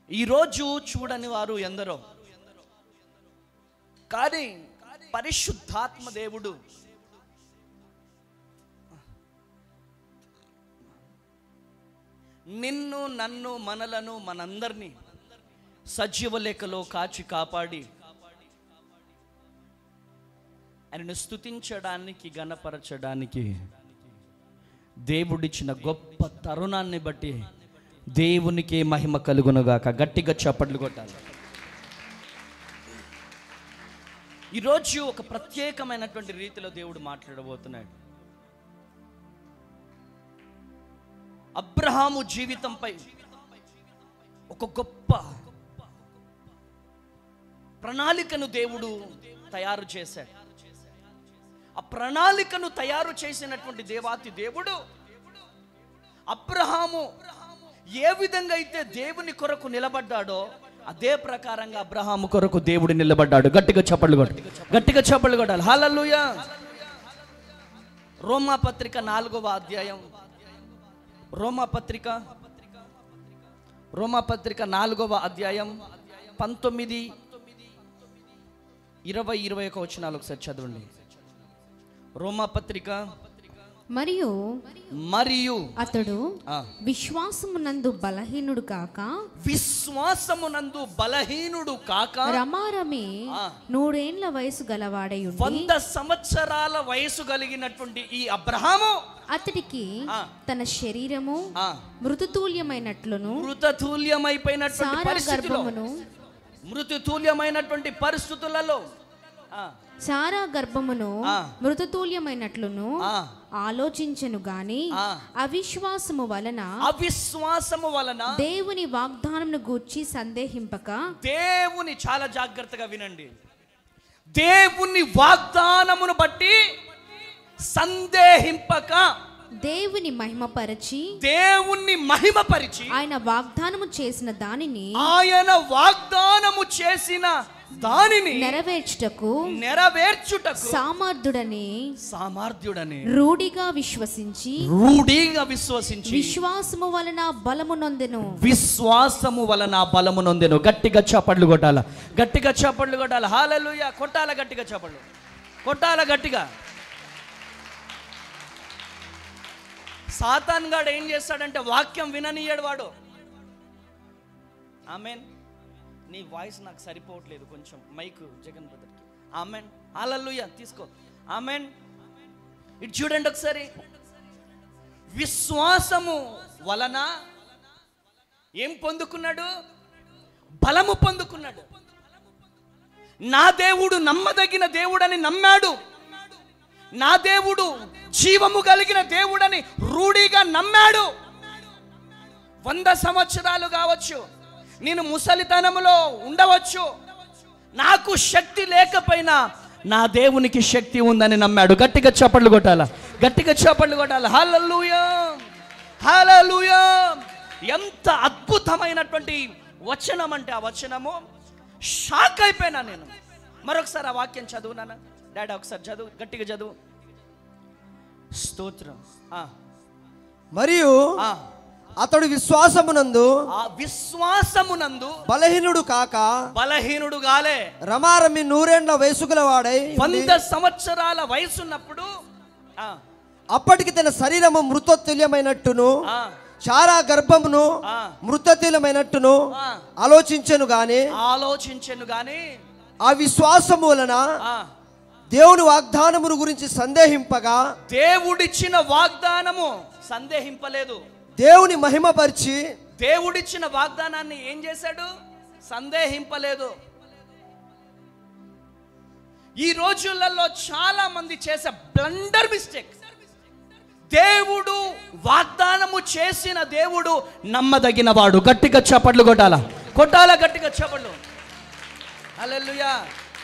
ఈరోజు చూడని వారు ఎందరో కానీ పరిశుద్ధాత్మ దేవుడు నిన్ను నన్ను మనలను మనందరినీ సజీవ లెక్కలో కాచి కాపాడి ఆయనను స్తుతించడానికి గణపరచడానికి దేవుడిచ్చిన గొప్ప తరుణాన్ని బట్టి దేవునికి మహిమ కలుగునుగాక గట్టిగా చప్పట్లు కొట్టాలి ఈరోజు ఒక ప్రత్యేకమైనటువంటి రీతిలో దేవుడు మాట్లాడబోతున్నాడు అబ్రహాము జీవితంపై ఒక గొప్ప ప్రణాళికను దేవుడు తయారు చేశాడు ఆ ప్రణాళికను తయారు చేసినటువంటి దేవాతి దేవుడు అబ్రహాము ఏ విధంగా అయితే దేవుని కొరకు నిలబడ్డాడో అదే ప్రకారంగా అబ్రహాము కొరకు దేవుడు నిలబడ్డాడు గట్టిగా చప్పట్లు కొట్టు గట్టిగా చప్పట్లు కొట్టాలి హాలూయా రోమా పత్రిక నాలుగవ అధ్యాయం రోమా పత్రిక రోమా పత్రిక నాలుగవ అధ్యాయం పంతొమ్మిది ఇరవై ఇరవై ఒక వచనాలు ఒకసారి చదవండి రోమా పత్రిక మరియు మరియు అతడు ఆ, విశ్వాసమునందు బలహీనుడు కాక విశ్వాసమునందు బలహీనుడు కాక రమారమి ఆ. నూరేండ్ల వయసు గలవాడై ఉండి వంద సంవత్సరాల వయసు కలిగినటువంటి ఈ అబ్రహాము అతడికి ఆ. తన శరీరము ఆ, మృతతుల్యమైనట్లును మృతతుల్యమైపోయినటువంటి సారా పరిస్థితిలో గర్భమును మృతతుల్యమైనటువంటి పరిస్థితులలో ఆ, సారా గర్భమును ఆ. మృతతుల్యమైనట్లును ఆ. ఆలోచించను గాని ఆ. అవిశ్వాసము వలన అవిశ్వాసము వలన దేవుని వాగ్దానమును గూర్చి సందేహింపక దేవుని చాలా జాగ్రత్తగా వినండి దేవుని వాగ్దానమును బట్టి సందేహింపక దేవుని మహిమపరచి దేవుణ్ణి మహిమపరిచి ఆయన వాగ్దానము చేసిన దానిని ఆయన వాగ్దానము చేసిన దానిని నెరవేర్చుటకు నెరవేర్చుటకు సామర్థుడని సామర్థ్యుడని రూఢిగా విశ్వసించి రూఢిగా విశ్వసించి విశ్వాసము వలన బలము నొందెను విశ్వాసము వలన బలము నొందెను గట్టిగా చప్పట్లు కొట్టాల గట్టిగా చప్పట్లు కొట్టాల హాలలుయ కొట్టాల గట్టిగా చప్పట్లు కొట్టాల గట్టిగా సాతాన్ గాడు ఏం చేస్తాడంటే వాక్యం విననీయడు వాడు ఆమెన్ నీ వాయిస్ నాకు సరిపోవట్లేదు కొంచెం మైక్ జగన్ బ్రదర్కి ఆమెన్ హాలలుయ తీసుకో ఆమెన్ ఇటు చూడండి ఒకసారి విశ్వాసము వలన ఏం పొందుకున్నాడు బలము పొందుకున్నాడు నా దేవుడు నమ్మదగిన దేవుడని నమ్మాడు నా దేవుడు జీవము కలిగిన దేవుడని రూఢిగా నమ్మాడు వంద సంవత్సరాలు కావచ్చు నేను ముసలితనములో ఉండవచ్చు నాకు శక్తి లేకపోయినా నా దేవునికి శక్తి ఉందని నమ్మాడు గట్టిగా చప్పట్లు కొట్టాల గట్టిగా చప్పట్లు కొట్టాలి హల్లెలూయా హల్లెలూయా ఎంత అద్భుతమైనటువంటి వచనం అంటే ఆ వచనము షాక్ అయిపోయినా నేను మరొకసారి ఆ వాక్యం చదువు నాన్న డాడీ ఒకసారి చదువు గట్టిగా చదువు స్తోత్రం ఆ, మరియు ఆ, అతడు విశ్వాసమునందు ఆ విశ్వాసమునందు బలహీనుడు కాక బలహీనుడు గాలే రమారమి నూరేండ్ల వయసుగల వాడై వంద సంవత్సరాల వయసున్నప్పుడు ఆ, అప్పటికి తన శరీరము మృతతుల్యమైనట్టును ఆ, చారా గర్భమును ఆ. మృతతుల్యమైనట్టును ఆ. ఆలోచించను గాని ఆలోచించను గాని ఆ విశ్వాసము వలన ఆ, దేవుని వాగ్దానమును గురించి సందేహింపగా దేవుడిచ్చిన వాగ్దానము సందేహింపలేదు దేవుని మహిమపరిచి దేవుడిచ్చిన వాగ్దానాన్ని ఏం చేశాడు సందేహింపలేదు ఈ రోజులలో చాలా మంది చేసే బ్లండర్ మిస్టేక్ దేవుడు వాగ్దానము చేసిన దేవుడు నమ్మదగిన వాడు గట్టిగా చప్పట్లు కొట్టాల కొట్టాల గట్టిగా చప్పట్లు హల్లెలూయా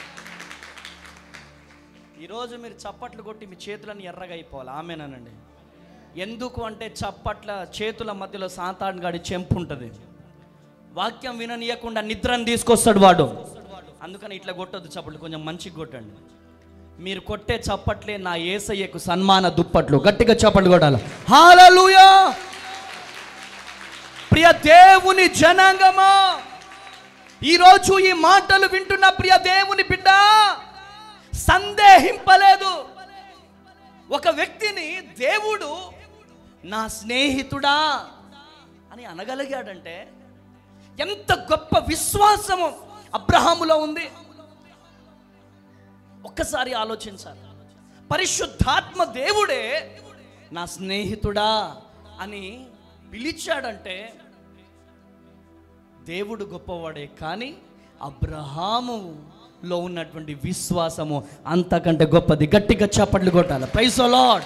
ఈరోజు మీరు చప్పట్లు కొట్టి మీ చేతులను ఎర్రగా అయిపోవాలి ఆమెనండి ఎందుకు అంటే చప్పట్ల చేతుల మధ్యలో సాతాన్ గాడి చెంపు ఉంటుంది వాక్యం విననీయకుండా నిద్రను తీసుకొస్తాడు వాడు అందుకని ఇట్లా కొట్టొద్దు చప్పట్లు కొంచెం మంచిగా కొట్టండి మీరు కొట్టే చప్పట్లే నా ఏసయ్యకు సన్మాన దుప్పట్లు గట్టిగా చప్పట్లు కొట్టాలి హాలూయా ప్రియ దేవుని జనాంగమా ఈరోజు ఈ మాటలు వింటున్న ప్రియ దేవుని బిడ్డ సందేహింపలేదు ఒక వ్యక్తిని దేవుడు నా స్నేహితుడా అని అనగలిగాడంటే ఎంత గొప్ప విశ్వాసము అబ్రహాములో ఉంది ఒక్కసారి ఆలోచించాలి పరిశుద్ధాత్మ దేవుడే నా స్నేహితుడా అని పిలిచాడంటే దేవుడు గొప్పవాడే కానీ అబ్రహాములో ఉన్నటువంటి విశ్వాసము అంతకంటే గొప్పది గట్టిగా చప్పట్లు కొట్టాలి ప్రైస్ లాడ్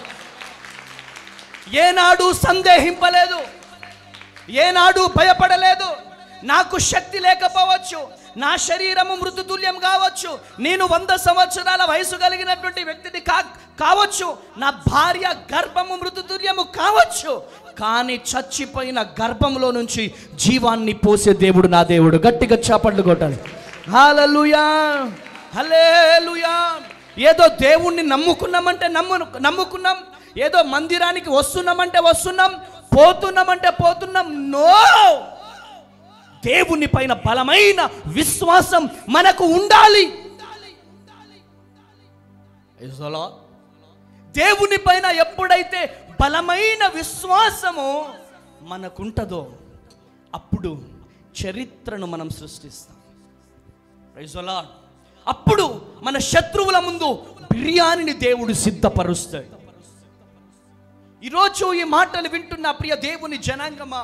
ఏనాడు సందేహింపలేదు ఏనాడు భయపడలేదు నాకు శక్తి లేకపోవచ్చు నా శరీరము మృతుతుల్యం కావచ్చు నేను వంద సంవత్సరాల వయసు కలిగినటువంటి వ్యక్తిని కా కావచ్చు నా భార్య గర్భము మృతుతుల్యము కావచ్చు కానీ చచ్చిపోయిన గర్భంలో నుంచి జీవాన్ని పోసే దేవుడు నా దేవుడు గట్టిగా చాపట్లు కొట్టాలి హల్లెలూయా హల్లెలూయా ఏదో దేవుణ్ణి నమ్ముకున్నామంటే నమ్ము నమ్ముకున్నాం ఏదో మందిరానికి వస్తున్నామంటే వస్తున్నాం పోతున్నామంటే పోతున్నాం నో దేవుని పైన బలమైన విశ్వాసం మనకు ఉండాలి Is the Lord? దేవుని పైన ఎప్పుడైతే బలమైన విశ్వాసము మనకుంటదో అప్పుడు చరిత్రను మనం సృష్టిస్తాం Praise the Lord. అప్పుడు మన శత్రువుల ముందు బిర్యానీని దేవుడు సిద్ధపరుస్తాడు ఈరోజు ఈ మాటలు వింటున్న ప్రియ దేవుని జనాంగమా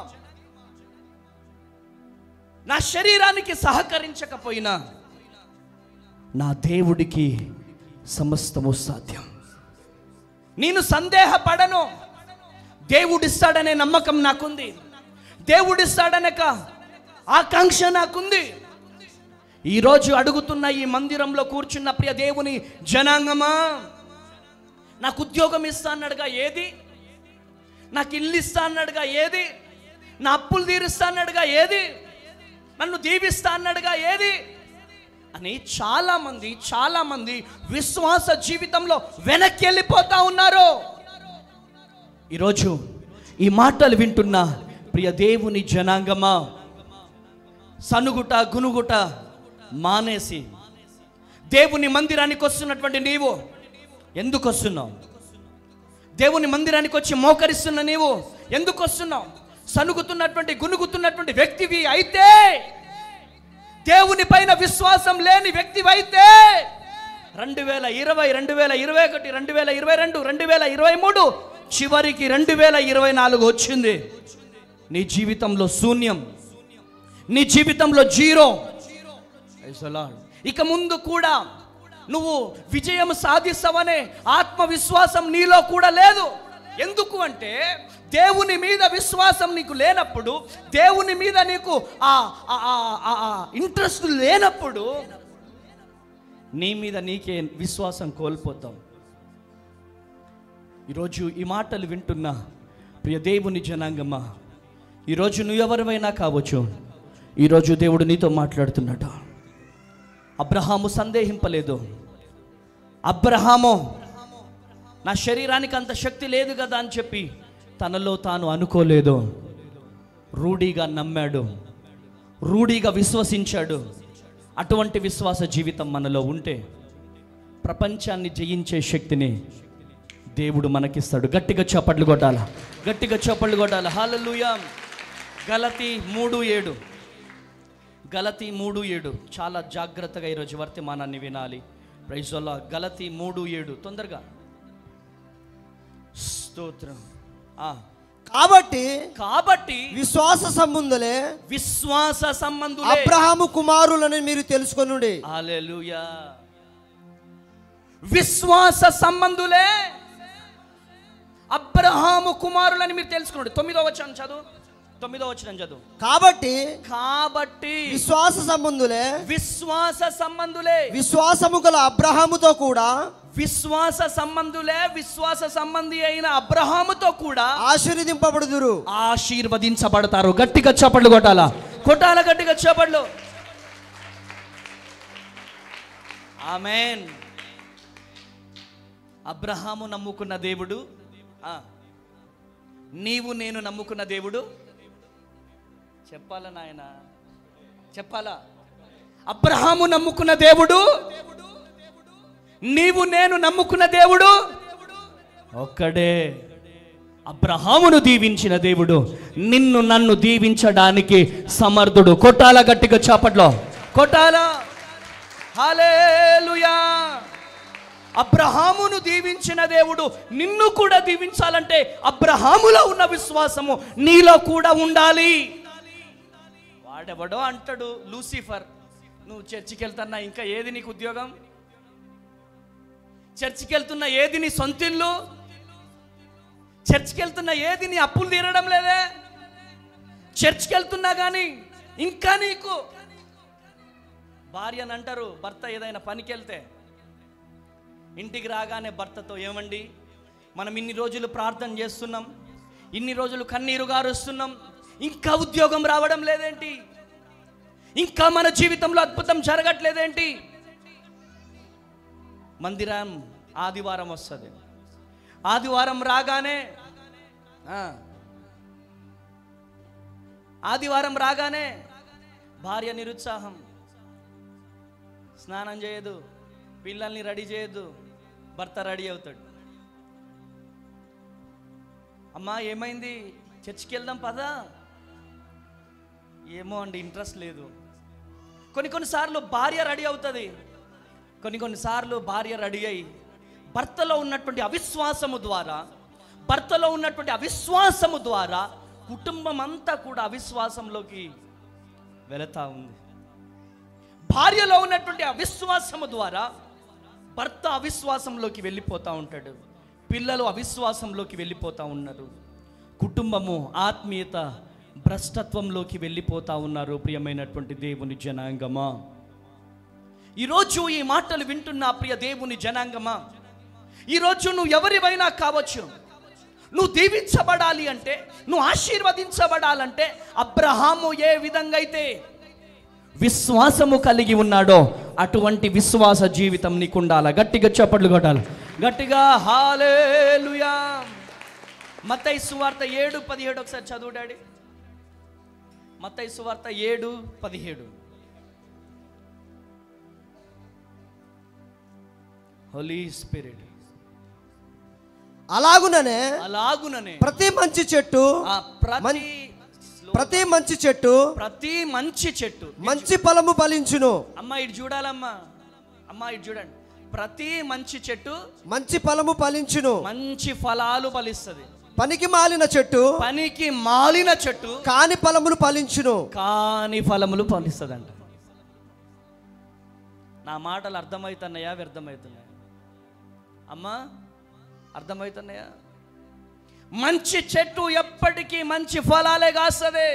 నా శరీరానికి సహకరించకపోయినా నా దేవుడికి సమస్తము సాధ్యం నేను సందేహపడను దేవుడిస్తాడనే నమ్మకం నాకుంది దేవుడిస్తాడనే క- ఆకాంక్ష నాకుంది ఈరోజు అడుగుతున్న ఈ మందిరంలో కూర్చున్న ప్రియ దేవుని జనాంగమా నాకు ఉద్యోగం ఇస్తా అన్నాడుగా ఏది నాకు ఇల్లు ఇస్తా అన్నాడుగా ఏది నా అప్పులు తీరుస్తా అన్నాడుగా ఏది నన్ను దీవిస్తా అన్నాడుగా ఏది అని చాలా మంది చాలా మంది విశ్వాస జీవితంలో వెనక్కి వెళ్ళిపోతా ఉన్నారు ఈరోజు ఈ మాటలు వింటున్న ప్రియ దేవుని జనాంగమా సనుగుట గునుగుట మానేసి దేవుని మందిరానికి వస్తున్నటువంటి నీవు ఎందుకు వస్తున్నావు దేవుని మందిరానికి వచ్చి మోకరిస్తున్న నీవు ఎందుకు వస్తున్నావు సనుగుతున్నటువంటి గునుగుతున్నటువంటి వ్యక్తివి అయితే దేవుని పైన విశ్వాసం లేని వ్యక్తివి అయితే రెండు వేల ఇరవై రెండు వేల ఇరవై ఒకటి రెండు వేల ఇరవై రెండు రెండు వేల ఇరవై మూడు చివరికి రెండు వేల ఇరవై నాలుగు వచ్చింది నీ జీవితంలో శూన్యం నీ జీవితంలో జీరో Praise the Lord. ఇక ముందు కూడా నువ్వు విజయం సాధిస్తావనే ఆత్మవిశ్వాసం నీలో కూడా లేదు ఎందుకు అంటే దేవుని మీద విశ్వాసం నీకు లేనప్పుడు దేవుని మీద నీకు ఆ ఇంట్రెస్ట్ లేనప్పుడు నీ మీద నీకే విశ్వాసం కోల్పోతాం ఈరోజు ఈ మాటలు వింటున్నా ప్రియ దేవుని జనాంగమ్మా ఈరోజు నువ్వు ఎవరివైనా కావచ్చు ఈరోజు దేవుడు నీతో మాట్లాడుతున్నాడు అబ్రహాము సందేహింపలేదు అబ్రహాము నా శరీరానికి అంత శక్తి లేదు కదా అని చెప్పి తనలో తాను అనుకోలేదు రూఢీగా నమ్మాడు రూఢీగా విశ్వసించాడు అటువంటి విశ్వాస జీవితం మనలో ఉంటే ప్రపంచాన్ని జయించే శక్తిని దేవుడు మనకిస్తాడు గట్టిగా చప్పట్లు కొట్టాల గట్టిగా చప్పట్లు కొట్టాల హాలలుయా గలతి మూడు ఏడు గలతి మూడు ఏడు చాలా జాగ్రత్తగా ఈరోజు వర్తమానాన్ని వినాలి ప్రైజోల్లా గలతి మూడు ఏడు తొందరగా స్తోత్రం ఆ, కాబట్టి కాబట్టి విశ్వాస సంబంధులే విశ్వాస సంబంధులే అబ్రహాము కుమారులని మీరు తెలుసుకొనుడి హల్లెలూయా విశ్వాస సంబంధులే అబ్రహాము కుమారులని మీరు తెలుసుకోండి తొమ్మిదో వచ్చాను చదువు తొమ్మిదో వచ్చిన చదువు కాబట్టి కాబట్టి విశ్వాస సంబంధులే విశ్వాస సంబంధులే విశ్వాసము గల అబ్రహాముతో కూడా విశ్వాస సంబంధులే విశ్వాస సంబంధి అయిన అబ్రహాముతో కూడా ఆశీర్వదింపబడుదురు ఆశీర్వదించబడతారు గట్టిగా చప్పట్లు కొట్టాలా కొట్టాల గట్టిగా చప్పట్లు ఆమెన్ అబ్రహాము నమ్ముకున్న దేవుడు ఆ, నీవు నేను నమ్ముకున్న దేవుడు చెప్పాలా నాయన చెప్పాలా అబ్రహాము నమ్ముకున్న దేవుడు నీవు నేను నమ్ముకున్న దేవుడు ఒక్కడే అబ్రహామును దీవించిన దేవుడు నిన్ను నన్ను దీవించడానికి సమర్థుడు కొట్టాల గట్టిగా చాపట్లో కొట్టాల హల్లెలూయా అబ్రహామును దీవించిన దేవుడు నిన్ను కూడా దీవించాలంటే అబ్రహాములో ఉన్న విశ్వాసము నీలో కూడా ఉండాలి వాడెవడో అంటాడు లూసిఫర్ నువ్వు చర్చికి వెళ్తున్నా ఇంకా ఏది నీకు ఉద్యోగం చర్చికి వెళ్తున్న ఏది నీ సొంతిల్లు చర్చికి వెళ్తున్న ఏది నీ అప్పులు తీరడం లేదే చర్చికి వెళ్తున్నా కానీ ఇంకా నీకు భార్య అని అంటారు భర్త ఏదైనా పనికి వెళ్తే ఇంటికి రాగానే భర్తతో ఏమండి మనం ఇన్ని రోజులు ప్రార్థన చేస్తున్నాం ఇన్ని రోజులు కన్నీరు గారుస్తున్నాం ఇంకా ఉద్యోగం రావడం లేదేంటి ఇంకా మన జీవితంలో అద్భుతం జరగట్లేదేంటి మందిరం ఆదివారం వస్తుంది ఆదివారం రాగానే ఆ, ఆదివారం రాగానే భార్య నిరుత్సాహం స్నానం చేయదు పిల్లల్ని రెడీ చేయదు భర్త రెడీ అవుతాడు అమ్మా ఏమైంది చర్చికి వెళ్దాం పదా ఏమో అండి ఇంట్రెస్ట్ లేదు కొన్ని కొన్నిసార్లు భార్య రెడీ అవుతుంది కొన్ని కొన్నిసార్లు భార్య రెడీ అయి భర్తలో ఉన్నటువంటి అవిశ్వాసము ద్వారా భర్తలో ఉన్నటువంటి అవిశ్వాసము ద్వారా కుటుంబం అంతా కూడా అవిశ్వాసంలోకి వెళతా ఉంది భార్యలో ఉన్నటువంటి అవిశ్వాసము ద్వారా భర్త అవిశ్వాసంలోకి వెళ్ళిపోతూ ఉంటాడు పిల్లలు అవిశ్వాసంలోకి వెళ్ళిపోతూ ఉన్నారు కుటుంబము ఆత్మీయత భ్రష్టత్వంలోకి వెళ్ళిపోతా ఉన్నారు ప్రియమైనటువంటి దేవుని జనాంగమా ఈరోజు ఈ మాటలు వింటున్న ప్రియ దేవుని జనాంగమా ఈరోజు నువ్వు ఎవరివైనా కావచ్చు నువ్వు దీవించబడాలి అంటే నువ్వు ఆశీర్వదించబడాలంటే అబ్రహాము ఏ విధంగా అయితే విశ్వాసము కలిగి ఉన్నాడో అటువంటి విశ్వాస జీవితం నీకు ఉండాలి గట్టిగా చప్పట్లు కొట్టాలి గట్టిగా హాలేలుయా మత్తయి సువార్త ఏడు పదిహేడు ఒకసారి చదువు డాడీ మత్తయి సువార్త ఏడు పదిహేడు హోలీ స్పిరిట్ అలాగుననే అలాగుననే ప్రతి మంచి చెట్టు ఆ ప్రతి మన్- ప్రతి మంచి చెట్టు ప్రతి మంచి చెట్టు మంచి ఫలము ఫలించును అమ్మా ఇటు చూడాలమ్మా అమ్మా ఇటు చూడండి ప్రతి మంచి చెట్టు మంచి ఫలము ఫలించును మంచి ఫలాలు ఫలిస్తుంది పనికి మాలిన చెట్టు పనికి మాలిన చెట్టు కాని ఫలములు ఫలించును కాని ఫలములు ఫలిస్తుందంట నా మాటలు అర్థమవుతున్నాయా వ్యర్థమవుతున్నాయా అమ్మా అర్థమవుతున్నాయా మంచి చెట్టు ఎప్పటికీ మంచి ఫలాలే కాస్తుంది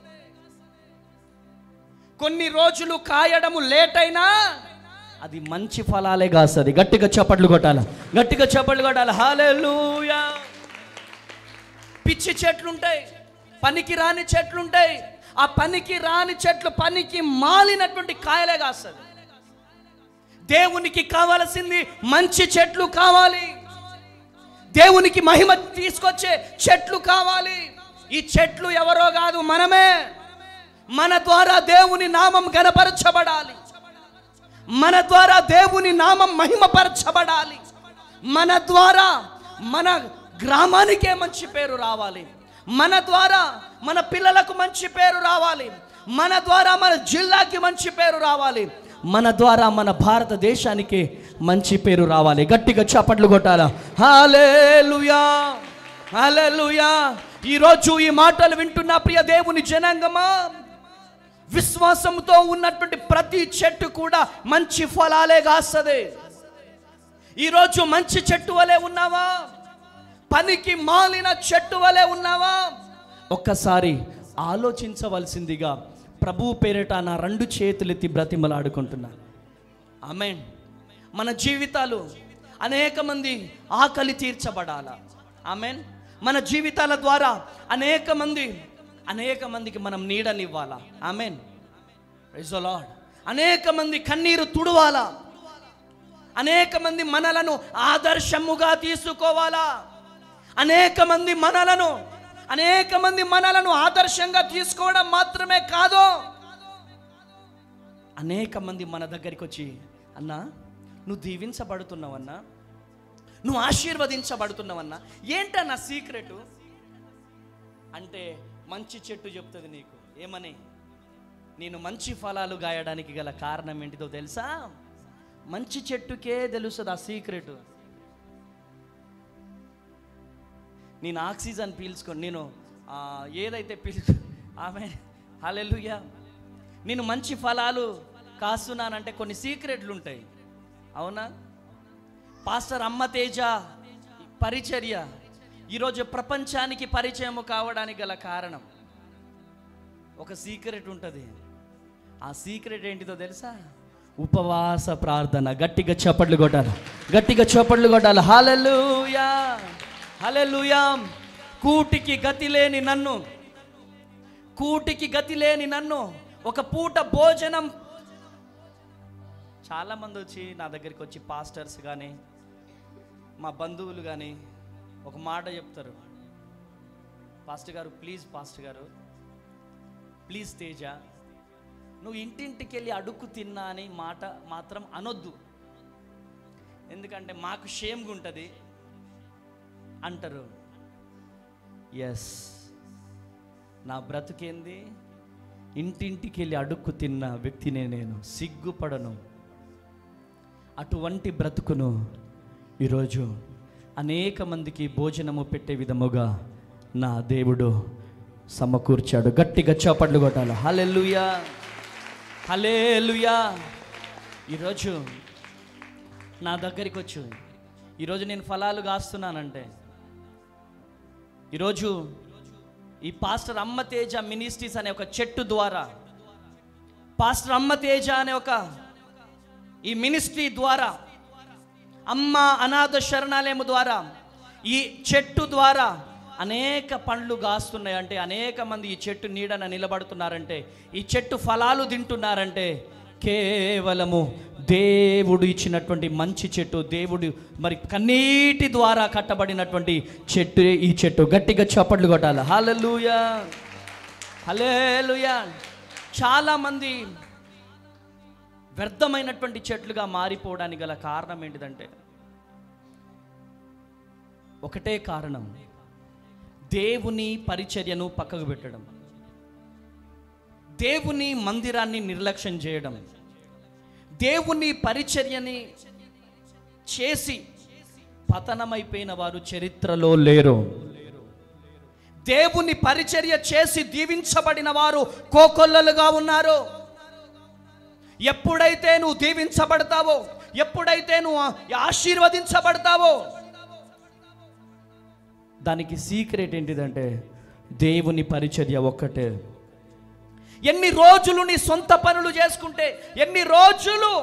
కొన్ని రోజులు కాయడము లేట్ అయినా అది మంచి ఫలాలే కాస్తుంది గట్టిగా చప్పట్లు కొట్టాలి గట్టిగా చప్పట్లు కొట్టాలి హాలేలుయా పిచ్చి చెట్లుంటాయి పనికి రాని చెట్లుంటాయి ఆ పనికి రాని చెట్లు పనికి మాలినటువంటి కాయలే కాస్తుంది దేవునికి కావలసింది మంచి చెట్లు కావాలి దేవునికి మహిమ తీసుకొచ్చే చెట్లు కావాలి ఈ చెట్లు ఎవరో కాదు మనమే మన ద్వారా దేవుని నామం గనపరచబడాలి మన ద్వారా దేవుని నామం మహిమపరచబడాలి మన ద్వారా మన గ్రామానికే మంచి పేరు రావాలి మన ద్వారా మన పిల్లలకు మంచి పేరు రావాలి మన ద్వారా మన జిల్లాకి మంచి పేరు రావాలి మన ద్వారా మన భారతదేశానికి మంచి పేరు రావాలి గట్టిగా చప్పట్లు కొట్టాలా హాలేలుయా హాలేలుయా ఈరోజు ఈ మాటలు వింటున్న ప్రియ దేవుని జనాంగమా విశ్వాసంతో ఉన్నటువంటి ప్రతి చెట్టు కూడా మంచి ఫలాలే కాస్తుంది ఈరోజు మంచి చెట్టు వలె ఉన్నావా పనికి మాలిన చెట్టు వలె ఉన్నావా ఒక్కసారి ఆలోచించవలసిందిగా ప్రభు పేరిట నా రెండు చేతులెత్తి బ్రతిమలాడుకుంటున్నాను ఆమెన్ మన జీవితాలు అనేక మంది ఆకలి తీర్చబడాల ఆమెన్ మన జీవితాల ద్వారా అనేక మంది అనేక మందికి మనం నీడనివ్వాలా ఆమెన్ లార్డ్ అనేక మంది కన్నీరు తుడవాలా అనేక మంది మనలను ఆదర్శముగా తీసుకోవాలా అనేక మంది మనలను అనేక మంది మనలను ఆదర్శంగా తీసుకోవడం మాత్రమే కాదు అనేక మంది మన దగ్గరికి వచ్చి అన్నా నువ్వు దీవించబడుతున్నావన్నా నువ్వు ఆశీర్వదించబడుతున్నావన్నా ఏంటన్నా సీక్రెట్ అంటే మంచి చెట్టు చెప్తుంది నీకు ఏమని నేను మంచి ఫలాలు గాయడానికి గల కారణం ఏంటిదో తెలుసా మంచి చెట్టుకే తెలుస్తుంది ఆ సీక్రెట్ నేను ఆక్సిజన్ పీల్చుకొని నేను ఆ, ఏదైతే పీల్చు ఆమె హల్లెలూయా నేను మంచి ఫలాలు కాస్తున్నానంటే కొన్ని సీక్రెట్లు ఉంటాయి అవునా పాస్టర్ అమ్మ తేజ పరిచర్య ఈరోజు ప్రపంచానికి పరిచయం కావడానికి గల కారణం ఒక సీక్రెట్ ఉంటుంది ఆ సీక్రెట్ ఏంటిదో తెలుసా ఉపవాస ప్రార్థన గట్టిగా చప్పట్లు కొట్టాలి గట్టిగా చప్పట్లు కొట్టాలి హల్లెలూయా హల్లెలూయా కూటికి గతి లేని నన్ను కూటికి గతి లేని నన్ను ఒక పూట భోజనం చాలా మంది వచ్చి నా దగ్గరికి వచ్చి పాస్టర్స్ కానీ మా బంధువులు కానీ ఒక మాట చెప్తారు పాస్టర్ గారు ప్లీజ్ పాస్టర్ గారు ప్లీజ్ తేజ నువ్వు ఇంటింటికి వెళ్ళి అడుక్కు తిన్నా అని మాట మాత్రం అనొద్దు ఎందుకంటే మాకు షేమ్గా ఉంటుంది అంటారు ఎస్ నా బ్రతుకేంది ఇంటింటికి వెళ్ళి అడుక్కు తిన్న వ్యక్తినే నేను సిగ్గుపడను అటువంటి బ్రతుకును ఈరోజు అనేక మందికి భోజనము పెట్టే విధముగా నా దేవుడు సమకూర్చాడు గట్టిగా చప్పట్లు కొట్టాలి హలెల్లుయా హలేలుయా ఈరోజు నా దగ్గరికి వచ్చు ఈరోజు నేను ఫలాలు కాస్తున్నానంటే ఈరోజు ఈ పాస్టర్ అమ్మ తేజ మినిస్ట్రీస్ అనే ఒక చెట్టు ద్వారా పాస్టర్ అమ్మ తేజ అనే ఒక ఈ మినిస్ట్రీ ద్వారా అమ్మ అనాథ శరణాలయము ద్వారా ఈ చెట్టు ద్వారా అనేక పండ్లు కాస్తున్నాయి అంటే అనేక మంది ఈ చెట్టు నీడన నిలబడుతున్నారంటే ఈ చెట్టు ఫలాలు తింటున్నారంటే కేవలము దేవుడు ఇచ్చినటువంటి మంచి చెట్టు దేవుడు మరి కన్నీటి ద్వారా కట్టబడినటువంటి చెట్టు ఈ చెట్టు గట్టిగా చప్పట్లు కొట్టాలి హల్లెలూయా హల్లెలూయా చాలామంది వ్యర్థమైనటువంటి చెట్లుగా మారిపోవడానికి గల కారణం ఏంటిదంటే ఒకటే కారణం దేవుని పరిచర్యను పక్కకు పెట్టడం దేవుని మందిరాన్ని నిర్లక్ష్యం చేయడం దేవుని పరిచర్యని చేసి పతనమైపోయిన వారు చరిత్రలో లేరు దేవుని పరిచర్య చేసి దీవించబడిన వారు కోకొల్లలుగా ఉన్నారు ఎప్పుడైతే నువ్వు దీవించబడతావో ఎప్పుడైతే నువ్వు ఆశీర్వదించబడతావో దానికి సీక్రెట్ ఏంటిదంటే దేవుని పరిచర్య ఒక్కటే ఎన్ని రోజులు నీ సొంత పనులు చేసుకుంటే ఎన్ని రోజులు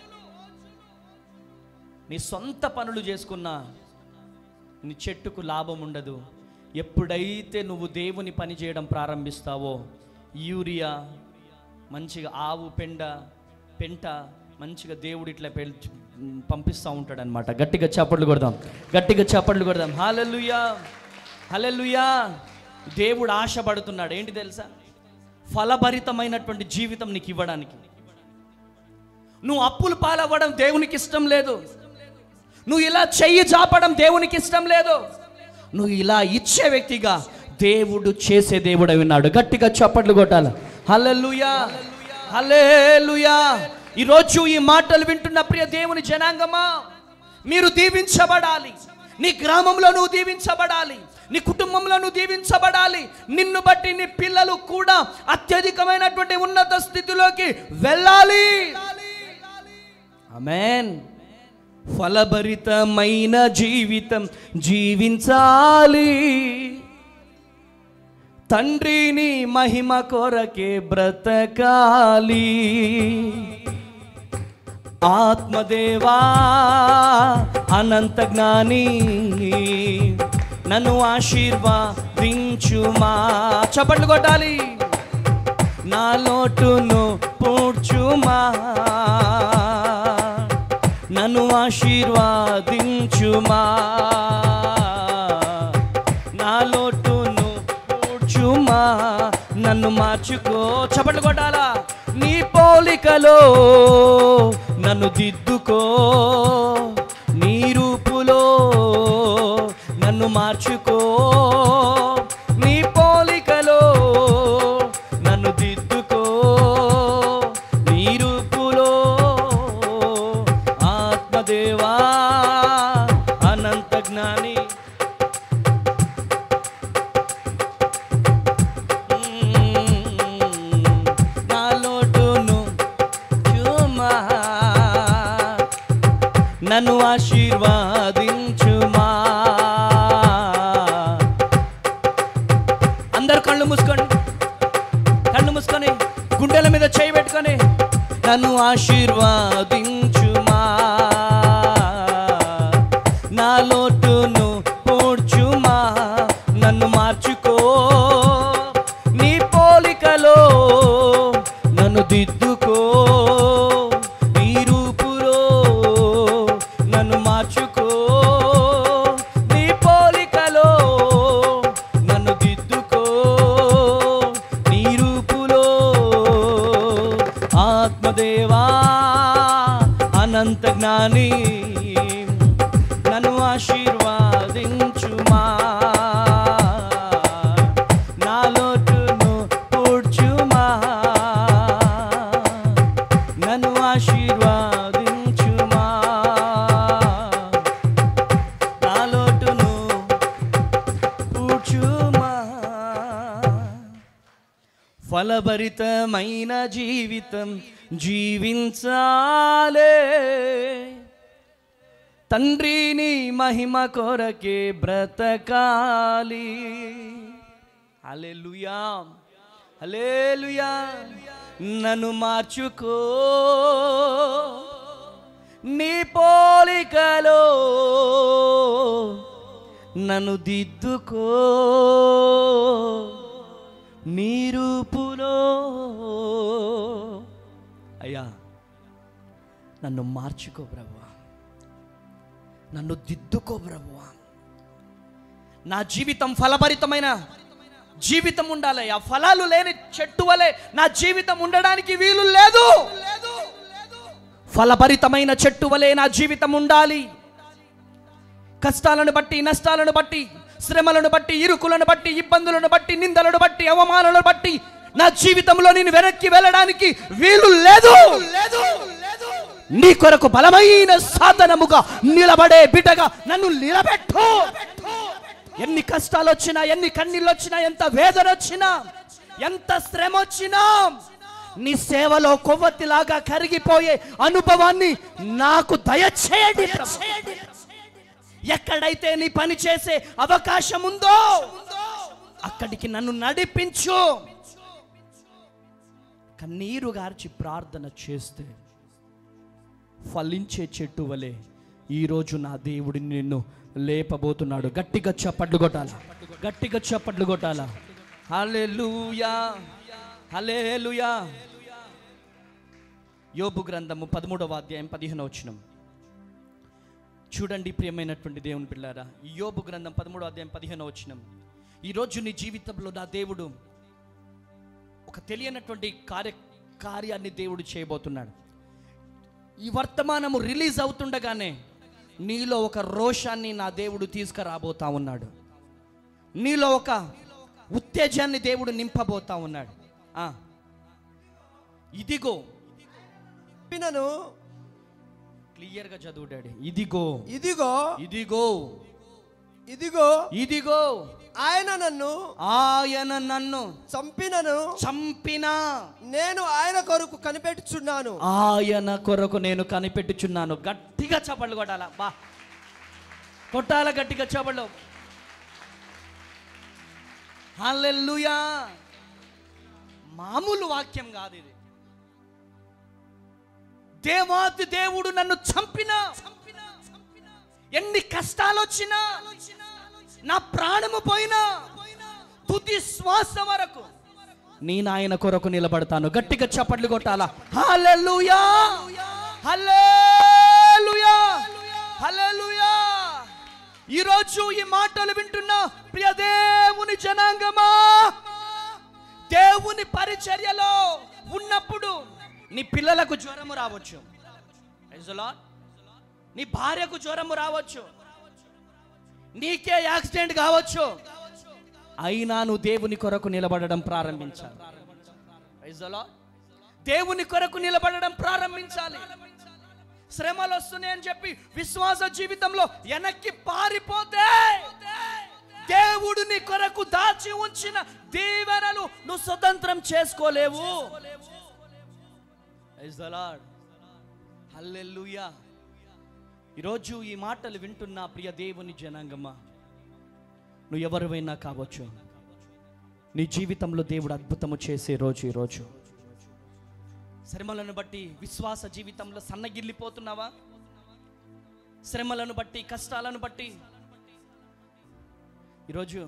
నీ సొంత పనులు చేసుకున్నా నీ చెట్టుకు లాభం ఉండదు ఎప్పుడైతే నువ్వు దేవుని పని చేయడం ప్రారంభిస్తావో యూరియా మంచిగా ఆవు పెండ పెంట మంచిగా దేవుడు ఇట్లా పెల్ పంపిస్తూ ఉంటాడు అనమాట గట్టిగా చప్పట్లు కొడదాం గట్టిగా చప్పట్లు కొడదాం హాలెల్లుయా హలెల్లుయా దేవుడు ఆశపడుతున్నాడు ఏంటి తెలుసా ఫలభరితమైనటువంటి జీవితం నీకు ఇవ్వడానికి నువ్వు అప్పులు పాలవ్వడం దేవునికి ఇష్టం లేదు నువ్వు ఇలా చెయ్యి చాపడం దేవునికి ఇష్టం లేదు నువ్వు ఇలా ఇచ్చే వ్యక్తిగా దేవుడు చేసే దేవుడు విన్నాడు గట్టిగా చప్పట్లు కొట్టాలి హల్లెలూయా హల్లెలూయా ఈరోజు ఈ మాటలు వింటున్న ప్రియ దేవుని జనాంగమా మీరు దీవించబడాలి నీ గ్రామంలో నువ్వు దీవించబడాలి నీ కుటుంబంలో నువ్వు దీవించబడాలి నిన్ను బట్టి నీ పిల్లలు కూడా అత్యధికమైనటువంటి ఉన్నత స్థితిలోకి వెళ్ళాలి ఆమెన్ ఫలభరితమైన జీవితం జీవించాలి తండ్రిని మహిమ కొరకే బ్రతకాలి ఆత్మదేవా అనంత జ్ఞాని నన్ను ఆశీర్వాదించుమా చప్పట్లు కొట్టాలి నా లోటును పూడ్చుమా నన్ను ఆశీర్వాదించుమా నా లోటును పూడ్చుమా నన్ను మార్చుకో చప్పట్లు కొట్టాలా నీ పోలి పోలికలో నన్ను దిద్దుకో నీ రూపులో నన్ను మార్చుకో నీ పోలికలో నన్ను దిద్దుకో నీ రూపులో ఆత్మదేవా అనంత జ్ఞాని నా లోటును చూమా నన్ను ఆశీర్వాదించుమా అందరు కళ్ళు మూసుకోండి కళ్ళు మూసుకొని గుండెల మీద చేయి పెట్టుకొని నన్ను ఆశీర్వాదించుమా నా లోటును పోడ్చుమా నన్ను మార్చుకో నీ పోలికలో నన్ను దిద్దుకో నీ రూపులో నన్ను మార్చుకో నీ పోలికలో నన్ను దిద్దుకో నీ రూపులో ఆత్మదేవా అనంత జ్ఞాని నన్ను ఆశీర్వాదించుమా నా లోటును పూడ్చుమా నన్ను ఆశీర్వాదించుమా నా లోటును పూడ్చుమా ఫలభరితమైన జీవితం జీవించాలే తండ్రిని మహిమ కొరకే బ్రతకాలి హల్లెలూయా హల్లెలూయా నన్ను మార్చుకో నీ పోలికలో నన్ను దిద్దుకో నీ రూపులో అయ్యా నన్ను మార్చుకో ప్రభువా నన్ను దిద్దుకో ప్రభువా నా జీవితం ఫలభరితమైన జీవితం ఉండాలి ఆ ఫలాలు లేని చెట్టు వలె నా జీవితం ఉండడానికి వీలు లేదు ఫలభరితమైన చెట్టు వలె నా జీవితం ఉండాలి కష్టాలను బట్టి నష్టాలను బట్టి శ్రమలను బట్టి ఇరుకులను బట్టి ఇబ్బందులను బట్టి నిందలను బట్టి అవమానాలను బట్టి నా జీవితంలో నేను వెనక్కి వెళ్ళడానికి వీలు లేదు నీ కొరకు బలమైన సాధనముగా నిలబడే బిడ్డగా నన్ను నిలబెట్టు ఎన్ని కష్టాలు వచ్చినా ఎన్ని కన్నీళ్ళు వచ్చినా ఎంత వేదన వచ్చినా ఎంత శ్రమ వచ్చినా నీ సేవలో కొవ్వొత్తిలాగా కరిగిపోయే అనుభవాన్ని నాకు దయచేయండి ప్రభు. ఎక్కడైతే నీ పని చేసే అవకాశం ఉందో అక్కడికి నన్ను నడిపించు కన్నీరు గార్చి ప్రార్థన చేస్తే ఫలించే చెట్టు వలె ఈరోజు నా దేవుడు నిన్ను లేపబోతున్నాడు గట్టిగా చప్పట్లు కొట్టాల గట్టిగా చప్పట్లు కొట్టాల హల్లెలూయా హల్లెలూయా యోబు గ్రంథము పదమూడవ అధ్యాయం పదిహేను వచనం చూడండి ప్రియమైనటువంటి దేవుని పిల్లారా ఈ యోబు గ్రంథం పదమూడవ అధ్యాయం పదిహేను వచనం ఈరోజు నీ జీవితంలో నా దేవుడు ఒక తెలియనటువంటి కార్య కార్యాన్ని దేవుడు చేయబోతున్నాడు ఈ వర్తమానము రిలీజ్ అవుతుండగానే నీలో ఒక రోషాన్ని నా దేవుడు తీసుకురాబోతా ఉన్నాడు నీలో ఒక ఉత్తేజాన్ని దేవుడు నింపబోతా ఉన్నాడు ఆ. ఇదిగో పినను క్లియర్గా చదువు డాడీ ఇదిగో ఇదిగో ఇదిగో ఇదిగో ఇదిగో ఆయన నన్ను ఆయన నన్ను చంపినను చంపినా నేను ఆయన కొరకు కనిపెట్టుచున్నాను ఆయన కొరకు నేను కనిపెట్టుచున్నాను గట్టిగా చప్పట్లు కొట్టాలా బా కొట్టాల గట్టిగా చప్పట్లు హల్లెలూయా మామూలు వాక్యం కాదు ఇది దేవాతి దేవుడు నన్ను చంపినా ఎన్ని కష్టాలు వచ్చినా నా ప్రాణము పోయినా తుది శ్వాస వరకు నేను ఆయన కొరకు నిలబడతాను గట్టిగా చప్పట్లు కొట్టాలా హల్లెలూయా హల్లెలూయా హల్లెలూయా ఈరోజు ఈ మాటలు వింటున్న ప్రియ దేవుని జనాంగమా దేవుని పరిచర్యలో ఉన్నప్పుడు నీ పిల్లలకు జ్వరము రావచ్చు Praise the Lord. నీ భార్యకు జ్వరము రావచ్చు నీకే యాక్సిడెంట్ కావచ్చు అయినా నువ్వు దేవుని కొరకు నిలబడడం ప్రారంభించాలి Praise the Lord. దేవుని కొరకు నిలబడడం ప్రారంభించాలి శ్రమలు వస్తున్నాయని చెప్పి విశ్వాస జీవితంలో వెనక్కి పారిపోతే దేవుడు నీ కొరకు దాచి ఉంచిన దీవెనలు నువ్వు స్వతంత్రం చేసుకోలేవు Praise the Lord. హల్లెలూయా ఈరోజు ఈ మాటలు వింటున్న ప్రియ దేవుని జనాంగమా నువ్వు ఎవరివైనా కావచ్చు నీ జీవితంలో దేవుడు అద్భుతము చేసే రోజు ఈరోజు శ్రమలను బట్టి విశ్వాస జీవితంలో సన్నగిల్లిపోతున్నావా శ్రమలను బట్టి కష్టాలను బట్టి ఈరోజు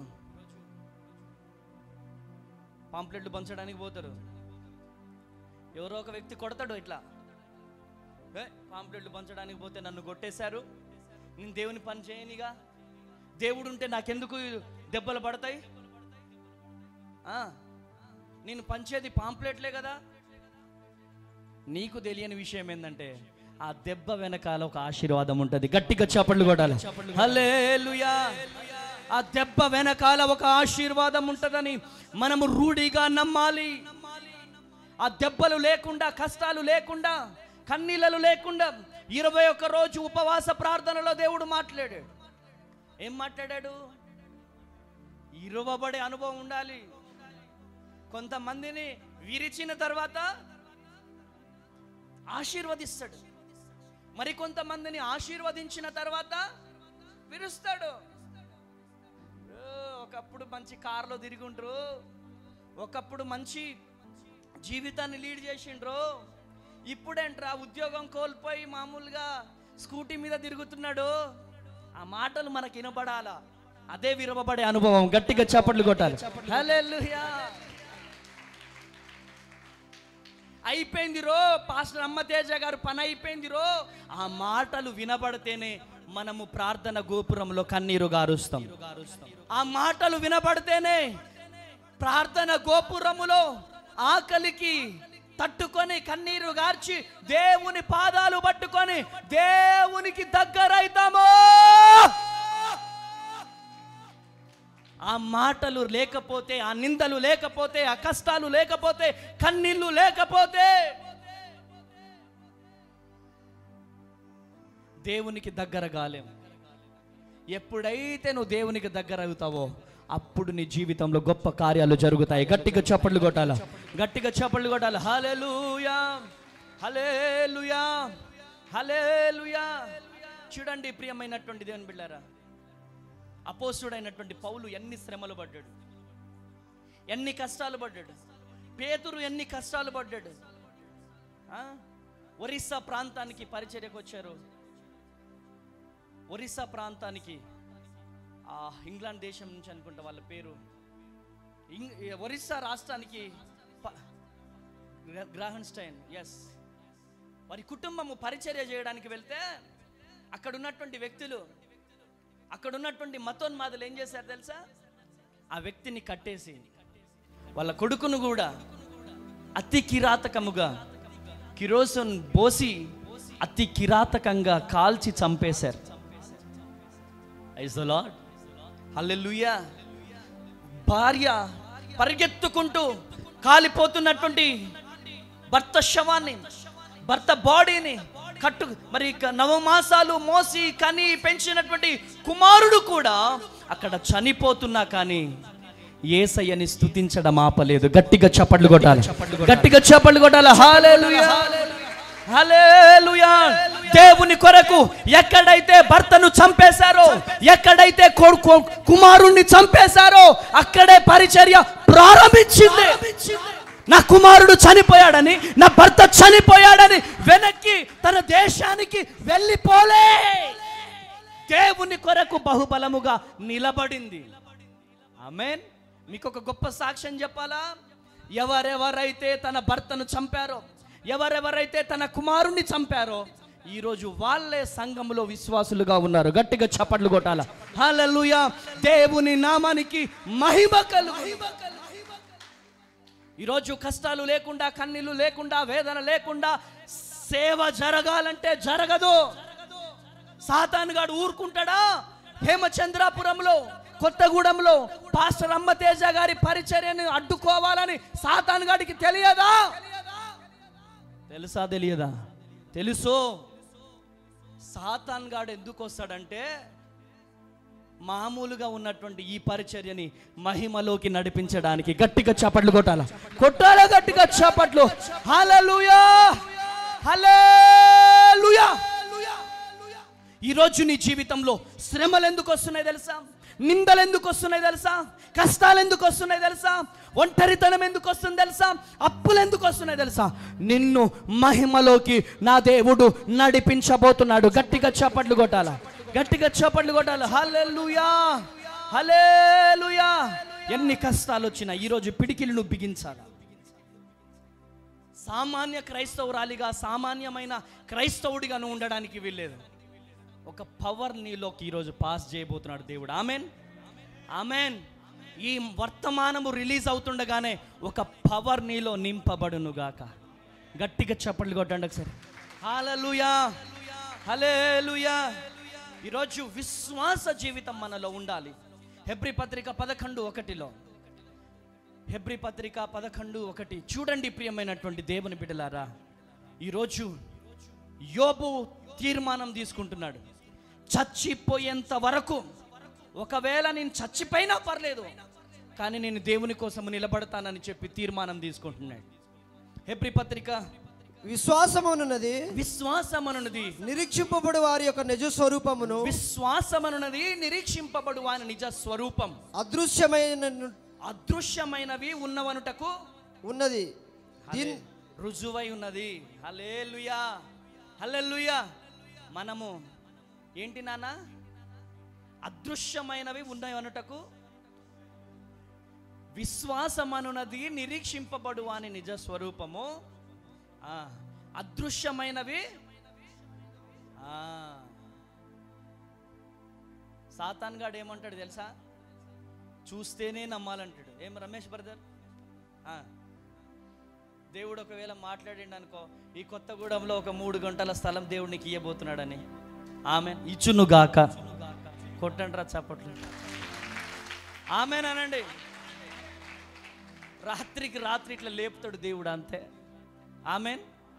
పాంప్లెట్లు పంచడానికి పోతారు ఎవరో ఒక వ్యక్తి కొడతాడు ఇట్లా ఏ పాంప్లెట్లు పంచడానికి పోతే నన్ను కొట్టేశారు నేను దేవుని పని చేయనిగా దేవుడు ఉంటే నాకెందుకు దెబ్బలు పడతాయి ఆ, నేను పంచేది పాంప్లెట్లే కదా నీకు తెలియని విషయం ఏంటంటే ఆ దెబ్బ వెనకాల ఒక ఆశీర్వాదం ఉంటుంది గట్టిగా చప్పట్లు కొట్టాలి హల్లెలూయా ఆ దెబ్బ వెనకాల ఒక ఆశీర్వాదం ఉంటుందని మనము రూఢిగా నమ్మాలి ఆ దెబ్బలు లేకుండా కష్టాలు లేకుండా కన్నీళ్ళలు లేకుండా ఇరవై ఒక్క రోజు ఉపవాస ప్రార్థనలో దేవుడు మాట్లాడాడు ఏం మాట్లాడాడు ఇరువబడే అనుభవం ఉండాలి కొంతమందిని విరిచిన తర్వాత ఆశీర్వదిస్తాడు మరి కొంతమందిని ఆశీర్వదించిన తర్వాత విరుస్తాడు ఓ, ఒకప్పుడు మంచి కారులో తిరుగుండ్రు ఒకప్పుడు మంచి జీవితాన్ని లీడ్ చేసిండ్రు ఇప్పుడేంట్రా ఉద్యోగం కోల్పోయి మామూలుగా స్కూటీ మీద తిరుగుతున్నాడు ఆ మాటలు మనకి వినబడాలా అదే విరవబడే అనుభవం గట్టిగా చప్పట్లు కొట్టాలి హల్లెలూయా అయిపోయింది రో పాస్టర్ అమ్మ తేజ గారు పని అయిపోయింది రో ఆ మాటలు వినబడితేనే మనము ప్రార్థన గోపురంలో కన్నీరు గారుస్తాం ఆ మాటలు వినబడితేనే ప్రార్థన గోపురములో ఆకలికి తట్టుకొని కన్నీరు గార్చి దేవుని పాదాలు పట్టుకొని దేవునికి దగ్గరైతాము ఆ మాటలు లేకపోతే ఆ నిందలు లేకపోతే ఆ కష్టాలు లేకపోతే కన్నీళ్ళు లేకపోతే దేవునికి దగ్గర కాలేం ఎప్పుడైతే నువ్వు దేవునికి దగ్గర అవుతావో అప్పుడు నీ జీవితంలో గొప్ప కార్యాలు జరుగుతాయి గట్టిగా చప్పట్లు కొట్టాల గట్టిగా చప్పట్లు కొట్టాలి హల్లెలూయా హల్లెలూయా హల్లెలూయా చూడండి ప్రియమైనటువంటి దేవుని బిళ్ళారా అపోసుడైనటువంటి పౌలు ఎన్ని శ్రమలు పడ్డాడు ఎన్ని కష్టాలు పడ్డాడు పేతురు ఎన్ని కష్టాలు పడ్డాడు ఆ? ఒరిస్సా ప్రాంతానికి పరిచర్యకు వచ్చారు ఒరిస్సా ప్రాంతానికి ఆ ఇంగ్లాండ్ దేశం నుంచి అనుకుంటా వాళ్ళ పేరు ఇంగ్ ఒరిస్సా రాష్ట్రానికి ప- గ్రా- గ్రాహన్స్టైన్ ఎస్ వారి కుటుంబము పరిచర్య చేయడానికి వెళ్తే అక్కడ ఉన్నటువంటి వ్యక్తులు అక్కడ ఉన్నటువంటి మతోన్మాదులు ఏం చేశారు తెలుసా ఆ వ్యక్తిని కట్టేసి వాళ్ళ కొడుకును కూడా అతి కిరాతకముగా కిరోసన్ పోసి అతి కిరాతకంగా కాల్చి చంపేశారు ఐస్ ద లాడ్ హల్లెలూయా భార్య పరిగెత్తుకుంటూ కాలిపోతున్నటువంటి భర్త శవాన్ని భర్త బాడీని కట్టు మరి ఇక నవమాసాలు మోసి కని పెంచినటువంటి కుమారుడు కూడా అక్కడ చనిపోతున్నా కానీ ఏసయ్యని స్తుతించడం ఆపలేదు గట్టిగా చప్పట్లు కొట్టాలి గట్టిగా చప్పట్లు కొట్టాలి హాలేలుయా హల్లెలూయా దేవుని కొరకు ఎక్కడైతే భర్తను చంపేశారో ఎక్కడైతే కొడుకు కుమారుణ్ణి చంపేశారో అక్కడే పరిచర్య ప్రారంభించింది నా కుమారుడు చనిపోయాడని నా భర్త చనిపోయాడని వెనక్కి తన దేశానికి వెళ్ళిపోలే దేవుని కొరకు బహుబలముగా నిలబడింది ఆమెన్ మీకు ఒక గొప్ప సాక్ష్యం చెప్పాలా ఎవరెవరైతే తన భర్తను చంపారో ఎవరెవరైతే తన కుమారుణ్ణి చంపారో ఈరోజు వాళ్ళే సంఘములో విశ్వాసులుగా ఉన్నారు గట్టిగా చప్పట్లు కొట్టాల హల్లెలూయా దేవుని నామానికి మహిమ కలుగు ఈరోజు కష్టాలు లేకుండా కన్నీళ్ళు లేకుండా వేదన లేకుండా సేవ జరగాలంటే జరగదు సాతాన్ గాడు ఊరుకుంటాడా హేమచంద్రాపురంలో కొత్తగూడెంలో పాస్టర్ అమ్మతేజ గారి పరిచర్యను అడ్డుకోవాలని సాతాన్ గాడికి తెలియదా తెలుసా తెలియదా తెలుసు సాతాన్ గాడు ఎందుకు వస్తాడంటే మామూలుగా ఉన్నటువంటి ఈ పరిచర్యని మహిమలోకి నడిపించడానికి గట్టిగా చప్పట్లు కొట్టాల కొట్టాల గట్టిగా చప్పట్లు హల్లెలూయా హల్లెలూయా ఈరోజు నీ జీవితంలో శ్రమలు ఎందుకు వస్తున్నాయి తెలుసా నిందలు ఎందుకు వస్తున్నాయి తెలుసా కష్టాలు ఎందుకు వస్తున్నాయి తెలుసా ఒంటరితనం ఎందుకు వస్తుంది తెలుసా అప్పులు ఎందుకు వస్తున్నాయి తెలుసా నిన్ను మహిమలోకి నా దేవుడు నడిపించబోతున్నాడు గట్టిగా చప్పట్లు కొట్టాల గట్టిగా చప్పట్లు కొట్టాలి హల్లెలూయా హల్లెలూయా ఎన్ని కష్టాలు వచ్చినా ఈరోజు పిడికిలు నువ్వు బిగించాలా సామాన్య క్రైస్తవురాలిగా సామాన్యమైన క్రైస్తవుడిగా నువ్వు ఉండడానికి వీల్లేదు ఒక పవర్ నీలోకి ఈరోజు పాస్ చేయబోతున్నాడు దేవుడు ఆమెన్ ఆమెన్ ఈ వర్తమానము రిలీజ్ అవుతుండగానే ఒక పవర్ నీలో నింపబడును గాక గట్టిగా చప్పట్లు కొట్టండి ఒకసారి హాలలుయా హలేలుయా ఈరోజు విశ్వాస జీవితం మనలో ఉండాలి హెబ్రి పత్రిక పదకొండు ఒకటిలో హెబ్రి పత్రిక పదకొండు ఒకటి చూడండి ప్రియమైనటువంటి దేవుని బిడ్డలారా ఈరోజు యోబు తీర్మానం తీసుకుంటున్నాడు చచ్చిపోయేంత వరకు ఒకవేళ నేను చచ్చిపోయినా పర్లేదు కానీ నేను దేవుని కోసం నిలబడతానని చెప్పి తీర్మానం తీసుకుంటున్నాడు హెబ్రి పత్రిక విశ్వాసమునున్నది విశ్వాసమనున్నది నిరీక్షింపబడు వారి యొక్క నిజ స్వరూపమును విశ్వాసమనున్నది నిరీక్షింపబడు వాని నిజ స్వరూపం అదృశ్యమైన అదృశ్యమైనవి ఉన్నవనుటకు ఉన్నది దీన్ రుజువై ఉన్నది హలేలుయా హల్లెలూయా మనము ఏంటి నాన్న అదృశ్యమైనవి ఉన్నాయి అనుటకు విశ్వాసమనున్నది నిరీక్షింపబడు అని నిజ స్వరూపము ఆ, అదృశ్యమైనవి ఆ. సాతాన్ గాడు ఏమంటాడు తెలుసా చూస్తేనే నమ్మాలంటాడు ఏం రమేష్ బ్రదర్ ఆ. దేవుడు ఒకవేళ మాట్లాడిండు అనుకో ఈ కొత్తగూడెంలో ఒక మూడు గంటల స్థలం దేవుడికి ఇయ్యబోతున్నాడని ఆమె ఇచ్చును గాక కొట్టండి రా చప్పట్లు ఆమెనానండి రాత్రికి రాత్రి ఇట్లా లేపుతాడు దేవుడు అంతే ఆమెన్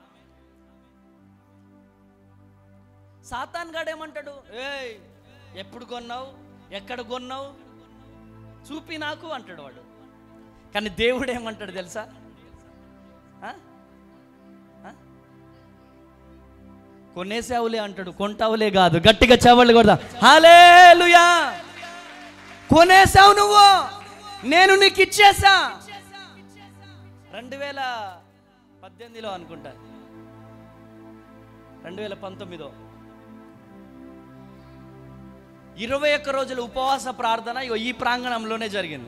సాతాన్ గాడేమంటాడు ఏయ్ ఎప్పుడు కొన్నావు ఎక్కడ కొన్నావు చూపి నాకు అంటాడు వాడు కానీ దేవుడు ఏమంటాడు తెలుసా ఆ? ఆ? కొనేసావులే అంటాడు కొంటావులే కాదు గట్టిగా చెవళ్ళు కొడదా హాలేలుయా కొనేసావు నువ్వు నేను నీకు ఇచ్చేసా రెండు వేల పద్దెనిమిదిలో అనుకుంటా రెండు వేల పంతొమ్మిదో ఇరవై ఒక్క రోజుల ఉపవాస ప్రార్థన ఇగో ఈ ప్రాంగణంలోనే జరిగింది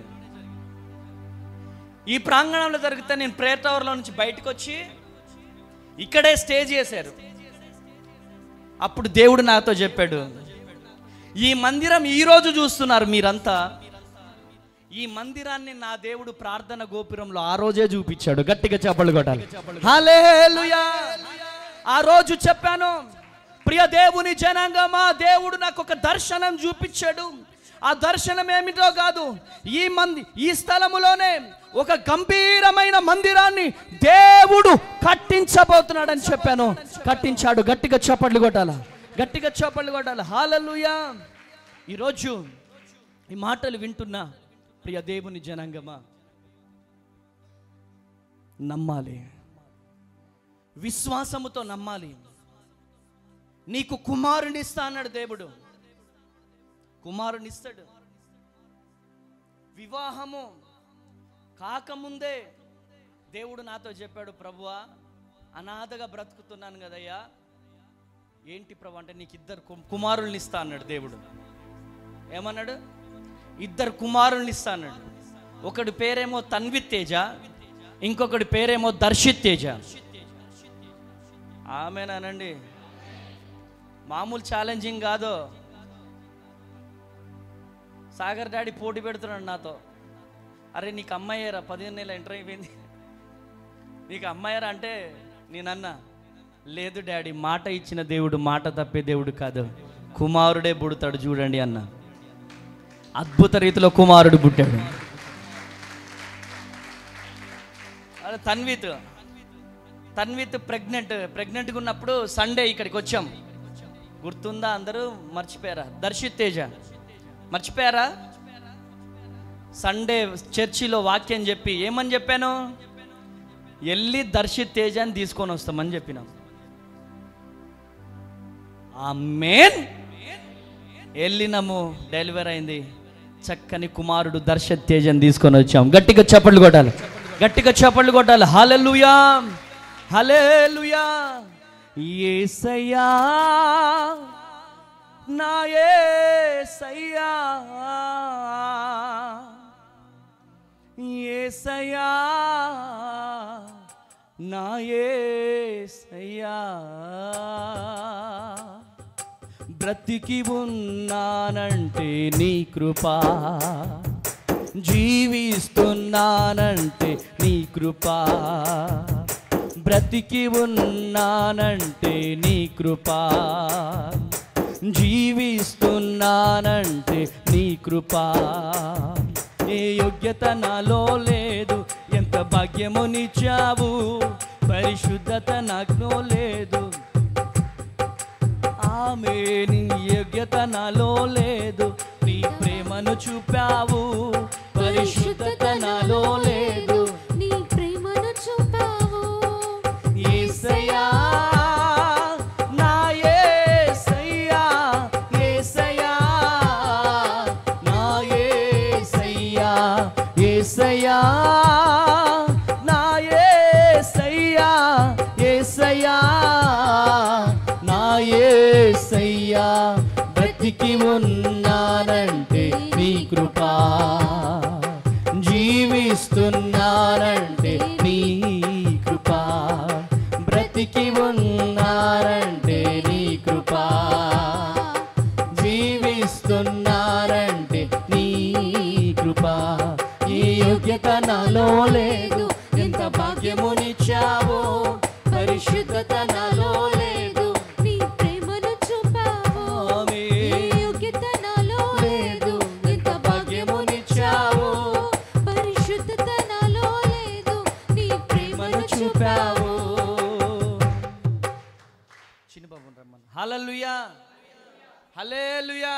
ఈ ప్రాంగణంలో జరిగితే నేను ప్రేయర్ టవర్లో నుంచి బయటకు వచ్చి ఇక్కడే స్టేజ్ చేశారు అప్పుడు దేవుడు నాతో చెప్పాడు ఈ మందిరం ఈ రోజు చూస్తున్నారు మీరంతా ఈ మందిరాన్ని నా దేవుడు ప్రార్థన గోపురంలో ఆ రోజే చూపించాడు గట్టిగా చెప్పలు కొట్టాలి హల్లెలూయా ఆ రోజు చెప్పాను ప్రియ దేవుని జనాంగమా దేవుడు నాకు ఒక దర్శనం చూపించాడు ఆ దర్శనం ఏమిటో కాదు ఈ మంది ఈ స్థలములోనే ఒక గంభీరమైన మందిరాన్ని దేవుడు కట్టించబోతున్నాడని చెప్పాను కట్టించాడు గట్టిగా చప్పట్లు కొట్టాల గట్టిగా చప్పట్లు కొట్టాలి హాలలుయా ఈరోజు ఈ మాటలు వింటున్నా ప్రియ దేవుని జనాంగమా నమ్మాలి విశ్వాసముతో నమ్మాలి నీకు కుమారుని ఇస్తా అన్నాడు దేవుడు కుమారుని ఇస్తాడు వివాహము కాకముందే దేవుడు నాతో చెప్పాడు ప్రభువా అనాథగా బ్రతుకుతున్నాను కదయ్యా ఏంటి ప్రభు అంటే నీకు ఇద్దరు కు- కుమారుల్ని ఇస్తా అన్నాడు దేవుడు ఏమన్నాడు ఇద్దరు కుమారుల్ని ఇస్తా అన్నాడు ఒకడి పేరేమో తన్వి తేజ ఇంకొకటి పేరేమో దర్శిత్ తేజ ఆమెనానండి మామూలు ఛాలెంజింగ్ కాదు సాగర్ డాడీ పోటీ పెడుతున్నాడు నాతో అరే నీకు అమ్మాయేరా పదిహేను నెలల ఎంటర్ అయిపోయింది నీకు అమ్మాయారా అంటే నేనన్నా లేదు డాడీ మాట ఇచ్చిన దేవుడు మాట తప్పే దేవుడు కాదు కుమారుడే పుడతాడు చూడండి అన్న అద్భుత రీతిలో కుమారుడు పుట్టాడు అదే తన్విత్ తన్విత్ ప్రెగ్నెంట్ ప్రెగ్నెంట్గా ఉన్నప్పుడు సండే ఇక్కడికి వచ్చాం గుర్తుందా అందరూ మర్చిపోయారా దర్శిత్ తేజ మర్చిపోయారా సండే చర్చిలో వాక్యం చెప్పి ఏమని చెప్పాను వెళ్ళి దర్శిత్ తేజాన్ని తీసుకొని వస్తామని చెప్పినాం ఆ మెయిన్ వెళ్ళినాము డెలివరీ అయింది చక్కని కుమారుడు దర్శత్ తేజని తీసుకొని వచ్చాం గట్టిగా చప్పట్లు కొట్టాలి గట్టిగా చప్పట్లు కొట్టాలి హలెలుయా హలెలుయా ఏసయ్యా నా ఏసయ్యా ఏసయ్యా నా ఏసయ్యా బ్రతికి ఉన్నానంటే నీ కృపా జీవిస్తున్నానంటే నీ కృపా బ్రతికి ఉన్నానంటే నీ కృపా జీవిస్తున్నానంటే నీ కృపా ఏ యోగ్యత నాలో లేదు ఎంత భాగ్యమునిచ్చావు పరిశుద్ధత నాలో లేదు ఆమె నీ యోగ్యత నాలో లేదు నీ ప్రేమను చూపావు పరిశుద్ధత నాలో లేదు నీ ప్రేమను చూపావు యేసయ్యా నా యేసయ్యా యేసయ్యా నా యేసయ్యా యేసయ్యా నా యేసయ్యా యేసయ్యా నా యేసయ్యా బ్రతికి ఉన్నానంటే నీ కృపా జీవిస్తున్నానంటే నీ కృపా బ్రతికి ఉన్నానంటే నీ కృపా జీవిస్తున్నానంటే నీ కృపా ఈ యోగ్యత నాలో లేదు ఎంత భాగ్యమునిచ్చావో పరిశుద్ధత నాలో లేదు నీ ప్రేమను చూపావు ఆమేన్. నీ యోగ్యత నాలో లేదు ఎంత భాగ్యమునిచ్చావు పరిశుద్ధత నాలో లేదు నీ ప్రేమను చూపావు చిన్నబాబు రమ్మని హలలుయా హలేలుయా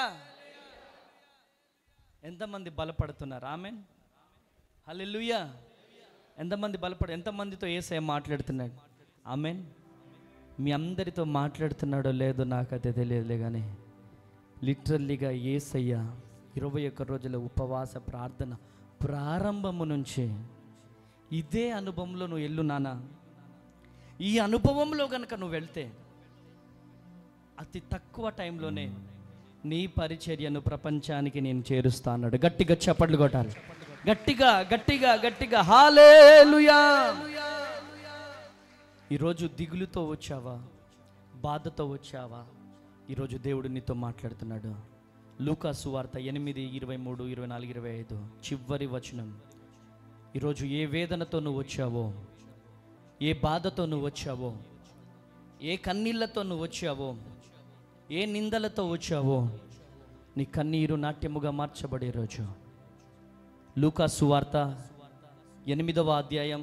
ఎంతమంది బలపడుతున్నారు ఆమెన్ హల్లెలూయా ఎంతమంది బలపడ ఎంతమందితో ఏసయ్య మాట్లాడుతున్నాడు ఆమెన్ మీ అందరితో మాట్లాడుతున్నాడో లేదో నాకైతే తెలియదులే కానీ లిటరల్లీగా ఏసయ్య ఇరవై ఒక్క రోజుల ఉపవాస ప్రార్థన ప్రారంభము నుంచి ఇదే అనుభవంలో నువ్వు వెళ్ళు నానా ఈ అనుభవంలో కనుక నువ్వు వెళ్తే అతి తక్కువ టైంలోనే నీ పరిచర్యను ప్రపంచానికి నేను చేరుస్తా అన్నాడు గట్టిగా చప్పట్లు కొట్టాలి గట్టిగా గట్టిగా గట్టిగా హాలేలుయా ఈరోజు దిగులుతో వచ్చావా బాధతో వచ్చావా ఈరోజు దేవుడు నీతో మాట్లాడుతున్నాడు లూకా సువార్త ఎనిమిది ఇరవై మూడు ఇరవై నాలుగు ఇరవై ఐదు చివరి వచనం ఈరోజు ఏ వేదనతో నువ్వు వచ్చావో ఏ బాధతో నువ్వు వచ్చావో ఏ కన్నీళ్లతో నువ్వు వచ్చావో ఏ నిందలతో వచ్చావో నీ కన్నీరు నాట్యముగా మార్చబడే రోజు లూకా సువార్త ఎనిమిదవ అధ్యాయం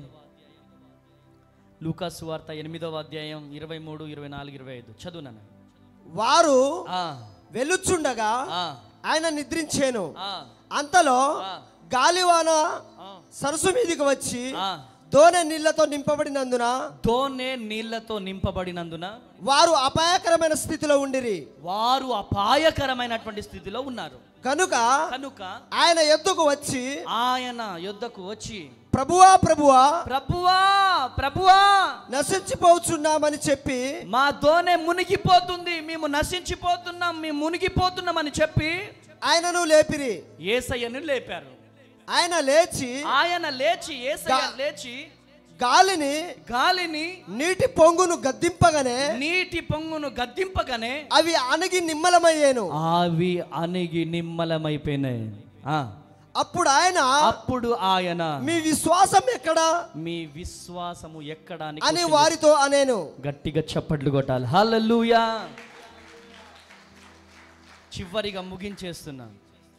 లూకా సువార్త ఎనిమిదవ అధ్యాయం ఇరవై మూడు ఇరవై నాలుగు ఇరవై ఐదు చదువు నాన్న వారు ఆ, వెళ్ళుచుండగా ఆ, ఆయన నిద్రించాను ఆ, అంతలో ఆ. గాలివాన ఆ, సరస్సు మీదకి వచ్చి ఆ. దోనె నీళ్లతో నింపబడినందున దోనె నీళ్లతో నింపబడినందున వారు అపాయకరమైన స్థితిలో ఉండిరి వారు అపాయకరమైనటువంటి స్థితిలో ఉన్నారు కనుక కనుక ఆయన ఎద్దుకు వచ్చి ఆయన యుద్ధకు వచ్చి ప్రభువా ప్రభువా ప్రభువా ప్రభువా నశించిపోతున్నామని చెప్పి మా దోనె మునిగిపోతుంది మేము నశించిపోతున్నాం మేము మునిగిపోతున్నామని చెప్పి ఆయనను లేపిరి ఏసయ్యను లేపారు ఆయన లేచి ఆయన లేచి ఏసయ్య గా- లేచి గాలిని గాలిని నీటి పొంగును గద్దింపగానే నీటి పొంగును గద్దింపగానే అవి అణగి నిమ్మలమయ్యేను అవి అణిగి నిమ్మలమైపోయినాయి ఆ, అప్పుడు ఆయన అప్పుడు ఆయన మీ విశ్వాసం ఎక్కడా మీ విశ్వాసము ఎక్కడ అని అని question వారితో అనేను గట్టిగా చప్పట్లు కొట్టాలి హల్లెలూయా చివరిగా ముగించేస్తున్నా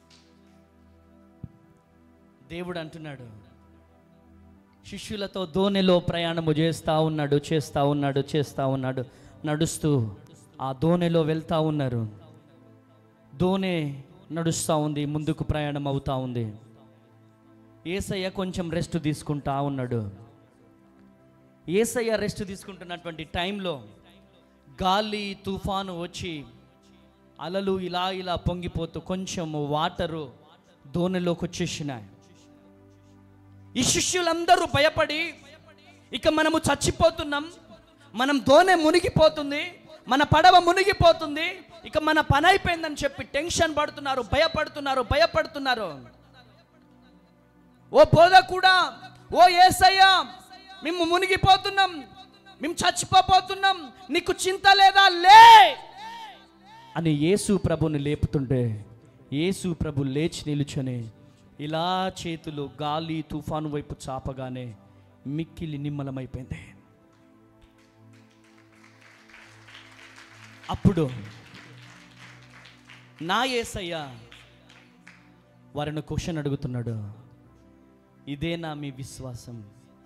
దేవుడు అంటున్నాడు శిష్యులతో దోణిలో ప్రయాణము చేస్తూ ఉన్నాడు చేస్తూ ఉన్నాడు చేస్తూ ఉన్నాడు నడుస్తూ ఆ దోణిలో వెళ్తా ఉన్నారు దోణె నడుస్తూ ఉంది ముందుకు ప్రయాణం అవుతా ఉంది ఏసయ్య కొంచెం రెస్ట్ తీసుకుంటా ఉన్నాడు ఏసయ్య రెస్ట్ తీసుకుంటున్నటువంటి టైంలో గాలి తుఫాను వచ్చి అలలు ఇలా ఇలా పొంగిపోతూ కొంచెం వాటరు దోణిలోకి వచ్చేసినాయి ఈ శిష్యులందరూ భయపడి ఇక మనము చచ్చిపోతున్నాం మనం దోణె మునిగిపోతుంది మన పడవ మునిగిపోతుంది ఇక మన పని అయిపోయిందని చెప్పి టెన్షన్ పడుతున్నారు భయపడుతున్నారు భయపడుతున్నారు ఓ బోధ కూడా ఓ ఏసయ్యా మేము మునిగిపోతున్నాం మేము చచ్చిపోతున్నాం నీకు చింత లేదా లే అని యేసు ప్రభుని లేపుతుంటే యేసు ప్రభు లేచి నిలుచొని ఇలా చేతులు గాలి తుఫాను వైపు చాపగానే మిక్కిలి నిమ్మలమైపోయింది అప్పుడు నా ఏసయ్య వారిని క్వశ్చన్ అడుగుతున్నాడు ఇదేనా మీ విశ్వాసం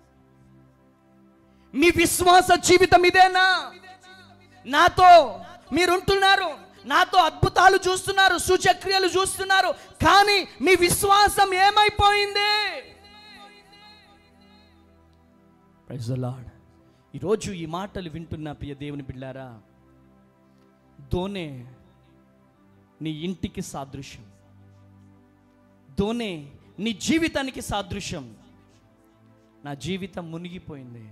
మీ విశ్వాస జీవితం ఇదేనా నాతో మీరుంటున్నారు నాతో అద్భుతాలు చూస్తున్నారు సూచక్రియలు చూస్తున్నారు కానీ మీ విశ్వాసం ఏమైపోయింది ప్రైజ్ ద లార్డ్ ఈరోజు ఈ మాటలు వింటున్న ప్రియ దేవుని బిడ్డారా దోనే నీ ఇంటికి సాదృశ్యం దోనే నీ జీవితానికి సాదృశ్యం నా జీవితం మునిగిపోయింది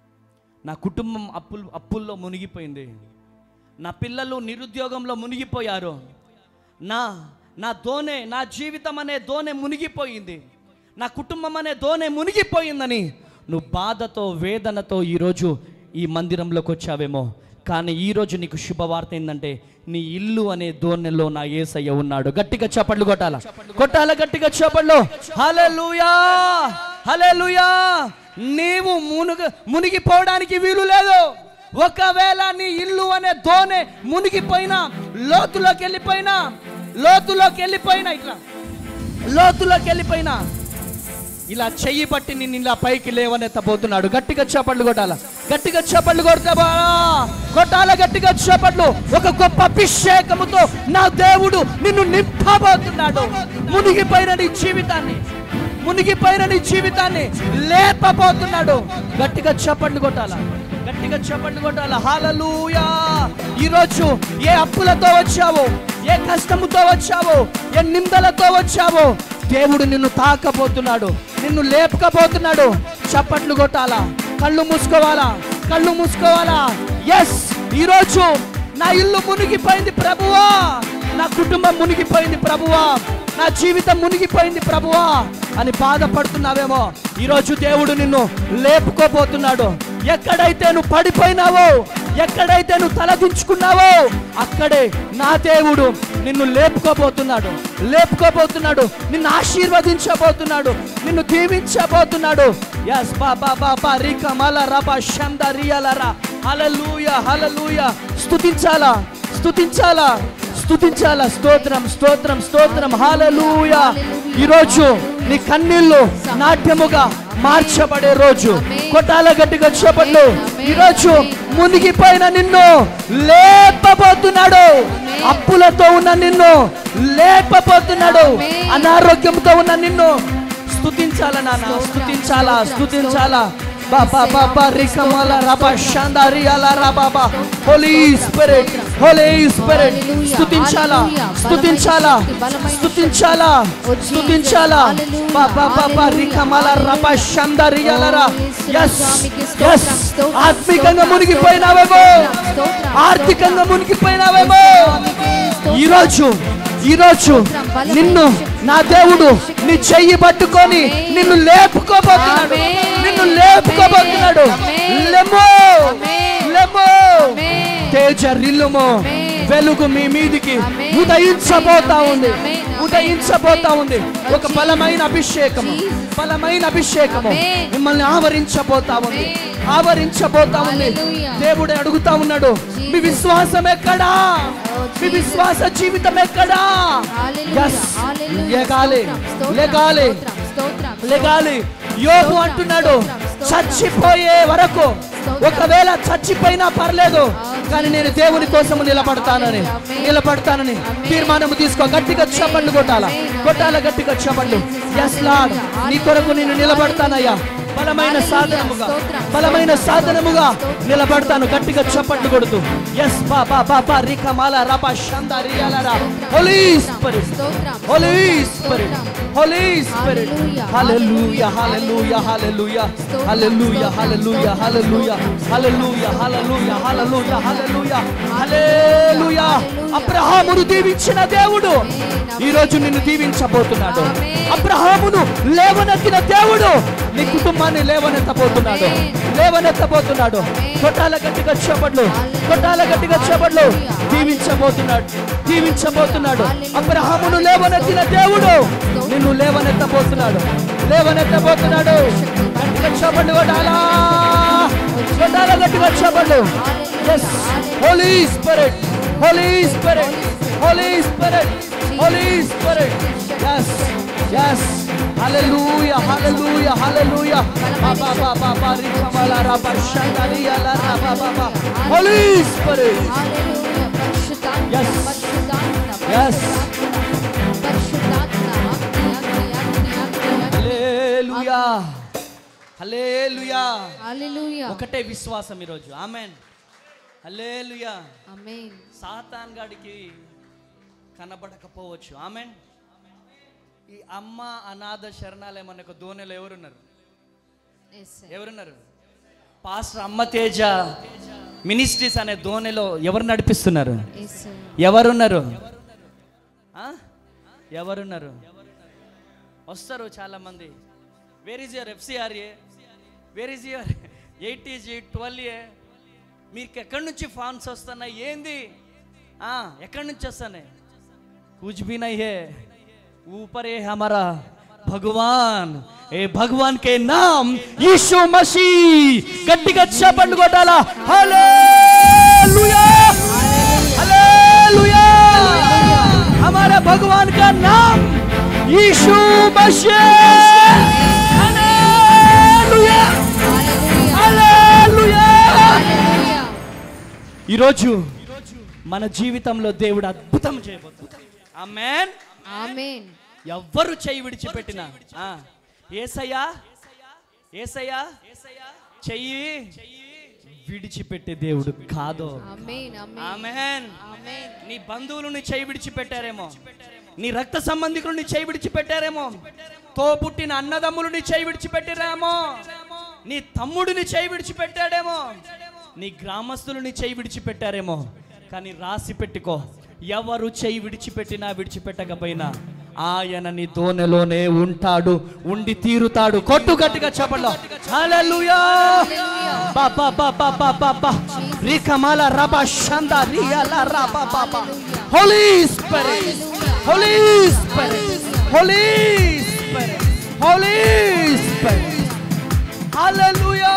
నా కుటుంబం అప్పులు అప్పుల్లో మునిగిపోయింది నా పిల్లలు నిరుద్యోగంలో మునిగిపోయారు నా నా దోనె నా జీవితం అనే దోనె మునిగిపోయింది నా కుటుంబం అనే దోనె మునిగిపోయిందని నువ్వు బాధతో వేదనతో ఈరోజు ఈ మందిరంలోకి వచ్చావేమో కానీ ఈరోజు నీకు శుభవార్త ఏంటంటే నీ ఇల్లు అనే దోణెలో నా ఏసయ్య ఉన్నాడు గట్టిగా చప్పట్లు కొట్టాల కొట్టాల గట్టిగా చప్పట్లు హల్లెలూయా హల్లెలూయా నీవు మునుగ మునిగిపోవడానికి వీలు లేదు ఒకవేళ నీ ఇల్లు అనే దోణె మునిగిపోయినా లోతులోకి వెళ్ళిపోయినా లోతులోకి వెళ్ళిపోయినా ఇట్లా లోతులోకి వెళ్ళిపోయినా ఇలా చెయ్యి పట్టి నిన్ను ఇలా పైకి లేవనెత్తబోతున్నాడు గట్టిగా చప్పట్లు కొట్టాల గట్టిగా చప్పట్లు కొడతా కొట్టాల గట్టిగా చప్పట్లు ఒక గొప్ప అభిషేకముతో నా దేవుడు నిన్ను నింపబోతున్నాడు మునిగిపోయిన నీ జీవితాన్ని మునిగిపోయిన నీ జీవితాన్ని లేపబోతున్నాడు గట్టిగా చప్పట్లు కొట్టాల గట్టిగా చప్పట్లు కొట్టాల హాలూయా ఈరోజు ఏ అప్పులతో వచ్చావో ఏ కష్టముతో వచ్చావో ఏ నిందలతో వచ్చావో దేవుడు నిన్ను తాకబోతున్నాడు నిన్ను లేపకపోతున్నాడు చప్పట్లు కొట్టాలా కళ్ళు మూసుకోవాలా కళ్ళు మూసుకోవాలా ఎస్ ఈరోజు నా ఇల్లు మునిగిపోయింది ప్రభువా నా కుటుంబం మునిగిపోయింది ప్రభువా నా జీవితం మునిగిపోయింది ప్రభువా అని బాధపడుతున్నావేమో ఈరోజు దేవుడు నిన్ను లేపుకోబోతున్నాడు ఎక్కడైతే నువ్వు పడిపోయినావో ఎక్కడైతే నువ్వు తలదించుకున్నావో అక్కడే నా దేవుడు నిన్ను లేపుకోబోతున్నాడు లేపుకోబోతున్నాడు నిన్ను ఆశీర్వదించబోతున్నాడు నిన్ను దీవించబోతున్నాడు ఎస్ బాబా బాబా రిక మల రబ షంద రియలరా హలలుయ హలలుయ స్తుతించాలా స్తుతించాలా స్తుతించాలా స్తోత్రం స్తోత్రం స్తోత్రం హాలూయ ఈరోజు నీ కన్నీళ్ళు నాట్యముగా మార్చబడే రోజు కొట్టాల గట్టిగా చెప్పండు ఈరోజు మునిగిపోయిన నిన్ను లేపబోతున్నాడు అప్పులతో ఉన్న నిన్ను లేపబోతున్నాడు అనారోగ్యంతో ఉన్న నిన్ను స్తుతించాలా నాన్న స్తుతించాలా స్తుతించాలా బాబా బాబా రికమల రబా షందారి అలా రబాబా హోలీ స్పిరిట్ హోలీ స్పిరిట్ స్తుతించాలా స్తుతించాలా స్తుతించాలా స్తుతించాలా బాబా బాబా రికమల రబా షందారి అలరా ఎస్ ఎస్ ఆత్మికంగా మునిగిపోయినావేమో ఆర్థికంగా మునిగిపోయినావేమో ఈరోజు ఈరోజు నిన్ను నా దేవుడు నీ చెయ్యి పట్టుకొని నిన్ను లేపుకోబోతున్నాడు నిన్ను లేపుకోబోతున్నాడు లెమో లెమో తేజ రిల్లుమో వెలుగు మీ మీదికి ఆమేన్. ఉదయించబోతా ఆమేన్. ఉంది ఆమేన్. ఆమేన్. ఉదయించబోతా ఆమేన్. ఉంది ఒక Jesus. బలమైన అభిషేకము Jesus. బలమైన అభిషేకము ఆమేన్. మిమ్మల్ని ఆవరించబోతా ఉంది ఆమేన్. ఆవరించబోతా ఉంది హల్లెలూయా. దేవుడు అడుగుతా ఉన్నాడు మీ Jesus. విశ్వాసం ఎక్కడా మీ Jesus. విశ్వాస జీవితం ఎక్కడా హల్లెలూయా. Yes. హల్లెలూయా. లెగాలి స్తోత్రం, స్తోత్రం, లెగాలి స్తోత్రం, స్తోత్రం, లెగాలి యోగు స్తోత్రం, అంటున్నాడు స్తోత్రం, స్తోత్రం. చచ్చిపోయే వరకు స్తోత్రం. ఒకవేళ చచ్చిపోయినా పర్లేదు అవును. కానీ నేను దేవుని కోసం నిలబడతానని ఆమేన్. నిలబడతానని ఆమేన్. తీర్మానం తీసుకో గట్టిగా ఆమేన్. చప్పట్లు కొట్టాలా ఆమేన్. కొట్టాల గట్టిగా చప్పట్లు Jesus. ఎస్ లాడ్ హల్లెలూయా. నీ కొరకు నేను హల్లెలూయా. నిలబడతానయ్యా బలమైన హల్లెలూయా. సాధనముగా స్తోత్రం, బలమైన స్తోత్రం, సాధనముగా స్తోత్రం, నిలబడతాను స్తోత్రం, గట్టిగా స్తోత్రం. చప్పట్లు కొడుతూ ఎస్ బా బా బా బా రికమాల రబా షంద రియాలరా హోలీ స్పిరిట్ స్తోత్రం, హోలీ స్తోత్రం, స్పిరిట్ స్తోత్రం. హోలీ స్పిరిట్ హల్లెలూయా, హల్లెలూయా హల్లెలూయా స్తోత్రం, హల్లెలూయా హల్లెలూయా స్తోత్రం, హల్లెలూయా స్తోత్రం, హల్లెలూయా హల్లెలూయా హల్లెలూయా హల్లెలూయా హల్లెలూయా హల్లెలూయా. అబ్రహామును దీవించిన దేవుడు ఈ రోజు నిన్ను దీవించబోతున్నాడు ఆమేన్. అబ్రహామును లేవనెత్తిన దేవుడు నీ కుటుంబాన్ని లేవనెత్తబోతున్నాడు ఆమేన్. లేవనెత్తబోతున్నాడు ఆమేన్. కొట్టాల గట్టిగా చెప్పట్లు హల్లెలూయా. కొట్టాల గట్టిగా చెప్పట్లు హల్లెలూయా. దీవించబోతున్నాడు దీవించబోతున్నాడు హల్లెలూయా. అబ్రహామును లేవనెత్తిన దేవుడు నిన్ను లేవనెత్తబోతున్నాడు లేవనెత్తబోతున్నాడు గట్టిగా చెప్పండి కొట్టాలా కొట్టాల గట్టిగా చెప్పండి yes holy spirit holy spirit holy spirit holy spirit yes yes hallelujah hallelujah hallelujah బాబా బాబా బారి కమల రబ షందరి అల రబ బాబా హోలీ స్పిరిట్ హల్లెలూయా. పరిశుద్ధాత్మ, Yes. పరిశుద్ధాత్మ, Yes. పరిశుద్ధాత్మ, పరిశుద్ధాత్మ, అగ్ని, అగ్ని, అగ్ని, అగ్ని, అగ్ని. హల్లెలూయా హల్లెలూయా హల్లెలూయా. ఒకటే విశ్వాసం ఈరోజు ఆమెన్ హల్లెలూయా ఆమేన్. సాతాన్ గాడికి కనబడకపోవచ్చు ఆమెన్ ఈ అమ్మ అనాథ శరణాలయం అనే ఒక దోణిలో ఎవరున్నారు Yes, sir. ఎవరున్నారు పాస్టర్ అమ్మ తేజ మినిస్ట్రీస్ అనే దోణిలో ఎవరు నడిపిస్తున్నారు Yes, sir. ఎవరున్నారు ఆ? ఎవరున్నారు వస్తారు చాలా మంది where is your FCRA where is your eighty G twelve A మీకు ఎక్కడి నుంచి ఫాన్స్ వస్తున్నాయి ఏంది ఆ, ఎక్కడి నుంచి వస్తున్నాయి कुछ भी नहीं है ऊपर है हमारा भगवान ए भगवान के नाम यीशु मसीह गट्टिగా చప్పట్లు కొట్టాలా हालेलुया हालेलुया हमारे भगवान का नाम यीशु मसीह हालेलुया హల్లెలూయా. Hallelujah hallelujah. ఈరోజు మన జీవితంలో దేవుడు అద్భుతం చేయబోతున్నాడు ఆమెన్ ఆమేన్. ఎవ్వరు చేయి విడిచిపెట్టినా ఆ, ఏసయ్యా ఏసయ్యా చెయ్యి విడిచిపెట్టే దేవుడు కాదు ఆమేన్. ఆమేన్. ఆమెన్ ఆమేన్. నీ బంధువులను చేయి విడిచిపెట్టారేమో నీ రక్త సంబంధికులను చేయి విడిచిపెట్టారేమో తో పుట్టిన అన్నదమ్ములని చేయి విడిచిపెట్టారేమో నీ తమ్ముడిని చేయి విడిచిపెట్టాడేమో నీ గ్రామస్తులని చేయి విడిచిపెట్టారేమో కానీ రాసి పెట్టుకో ఎవరు చేయి విడిచిపెట్టినా విడిచిపెట్టకపోయినా ఆయన నీ దోనెలోనే ఉంటాడు ఉండి తీరుతాడు కొట్టు గట్టిగా చెప్పండి హల్లెలూయా బా బా బా బా బా బా బా రికమాల రబా షంద రియల రబా బా బా holy spirit holy spirit holy spirit holy spirit hallelujah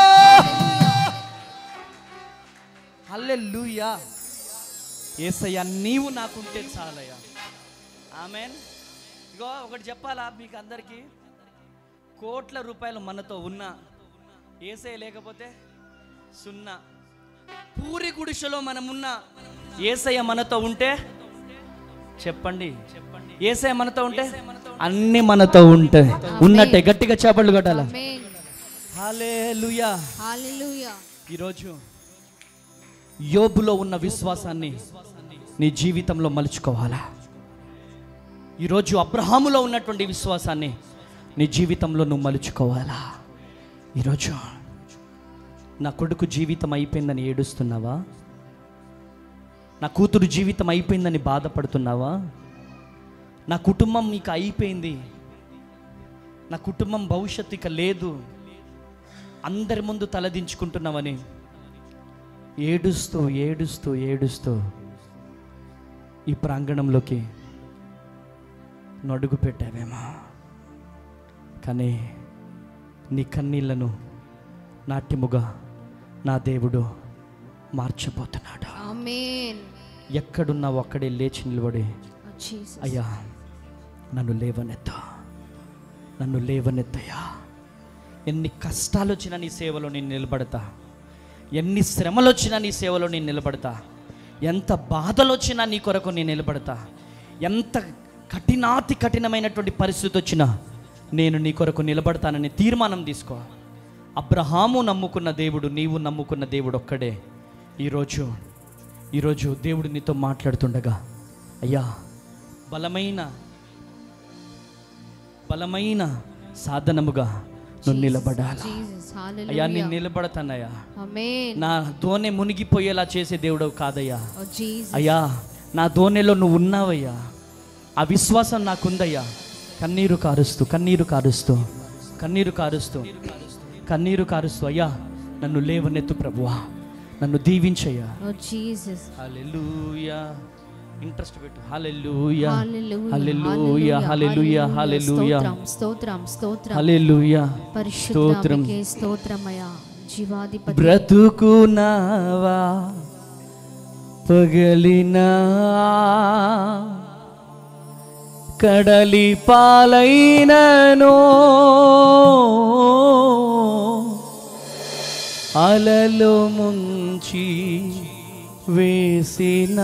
hallelujah యేసయ్య నీవు నాకుంటే చాలయ్యా ఆమెన్ ఇగో ఒకటి చెప్పాలా మీకు అందరికీ కోట్ల రూపాయలు మనతో ఉన్నా ఏసే లేకపోతే సున్నా పూరి గుడిసెలో మనం ఉన్నా ఏసయ్య మనతో ఉంటే చెప్పండి ఏసయ్య మనతో ఉంటే అన్ని మనతో ఉంటాయి ఉన్నట్టే గట్టిగా చేపలు కొట్టాల ఆమేన్. హల్లెలూయా హల్లెలూయా. ఈరోజు యోబులో ఉన్న విశ్వాసాన్ని నీ జీవితంలో మలుచుకోవాలా ఈరోజు అబ్రహాములో ఉన్నటువంటి విశ్వాసాన్ని నీ జీవితంలో నువ్వు మలుచుకోవాలా ఈరోజు నా కొడుకు జీవితం అయిపోయిందని ఏడుస్తున్నావా నా కూతురు జీవితం అయిపోయిందని బాధపడుతున్నావా నా కుటుంబం ఇక అయిపోయింది నా కుటుంబం భవిష్యత్తు ఇక లేదు అందరి ముందు తలదించుకుంటున్నావని ఏడుస్తూ ఏడుస్తూ ఏడుస్తూ ఈ ప్రాంగణంలోకి నువ్వు అడుగు పెట్టావేమో కానీ నీ కన్నీళ్లను నాట్యముగా నా దేవుడు మార్చబోతున్నాడు ఆమేన్ ఎక్కడున్నా ఒక్కడే లేచి నిలబడి ఓ జీసస్ అయ్యా నన్ను లేవనెత్త నన్ను లేవనెత్తయ్యా ఎన్ని కష్టాలు వచ్చినా నీ సేవలో నేను నిలబడతా ఎన్ని శ్రమలు వచ్చినా నీ సేవలో నేను నిలబడతా ఎంత బాధలు వచ్చినా నీ కొరకు నేను నిలబడతా ఎంత కఠినాతి కఠినమైనటువంటి పరిస్థితి వచ్చినా నేను నీ కొరకు నిలబడతానని తీర్మానం తీసుకో అబ్రహాము నమ్ముకున్న దేవుడు నీవు నమ్ముకున్న దేవుడు ఒక్కడే ఈరోజు ఈరోజు దేవుడు నీతో మాట్లాడుతుండగా అయ్యా బలమైన బలమైన సాధనముగా నువ్వు నిలబడాలా జీసస్ అయ్యా నేను హల్లెలూయా నిలబడతానయ్యా ఆమేన్ నా దోనె మునిగిపోయేలా చేసే దేవుడు కాదయ్యా ఓ జీసస్ అయ్యా నా దోనెలో నువ్వు ఉన్నావయ్యా ఆ విశ్వాసం నాకుందయ్యా కన్నీరు కారుస్తూ కన్నీరు కారుస్తూ కన్నీరు కారుస్తూ కన్నీరు కారుస్తూ అయ్యా నన్ను లేవనెత్తు ప్రభువా నన్ను దీవించయ్యా ఓ జీసస్ హల్లెలూయా ఇంట్రెస్ట్ పెట్టు హల్లెలూయా హల్లెలూయా హల్లెలూయా హల్లెలూయా హల్లెలూయా స్తోత్రం స్తోత్రం స్తోత్రం హల్లెలూయా స్తోత్రం పరిశుద్ధానికే స్తోత్రమయ్యా జీవాధిపతి బ్రతుకునావా పగలినా కడలి పాలైనను అలలో ముంచి వేసిన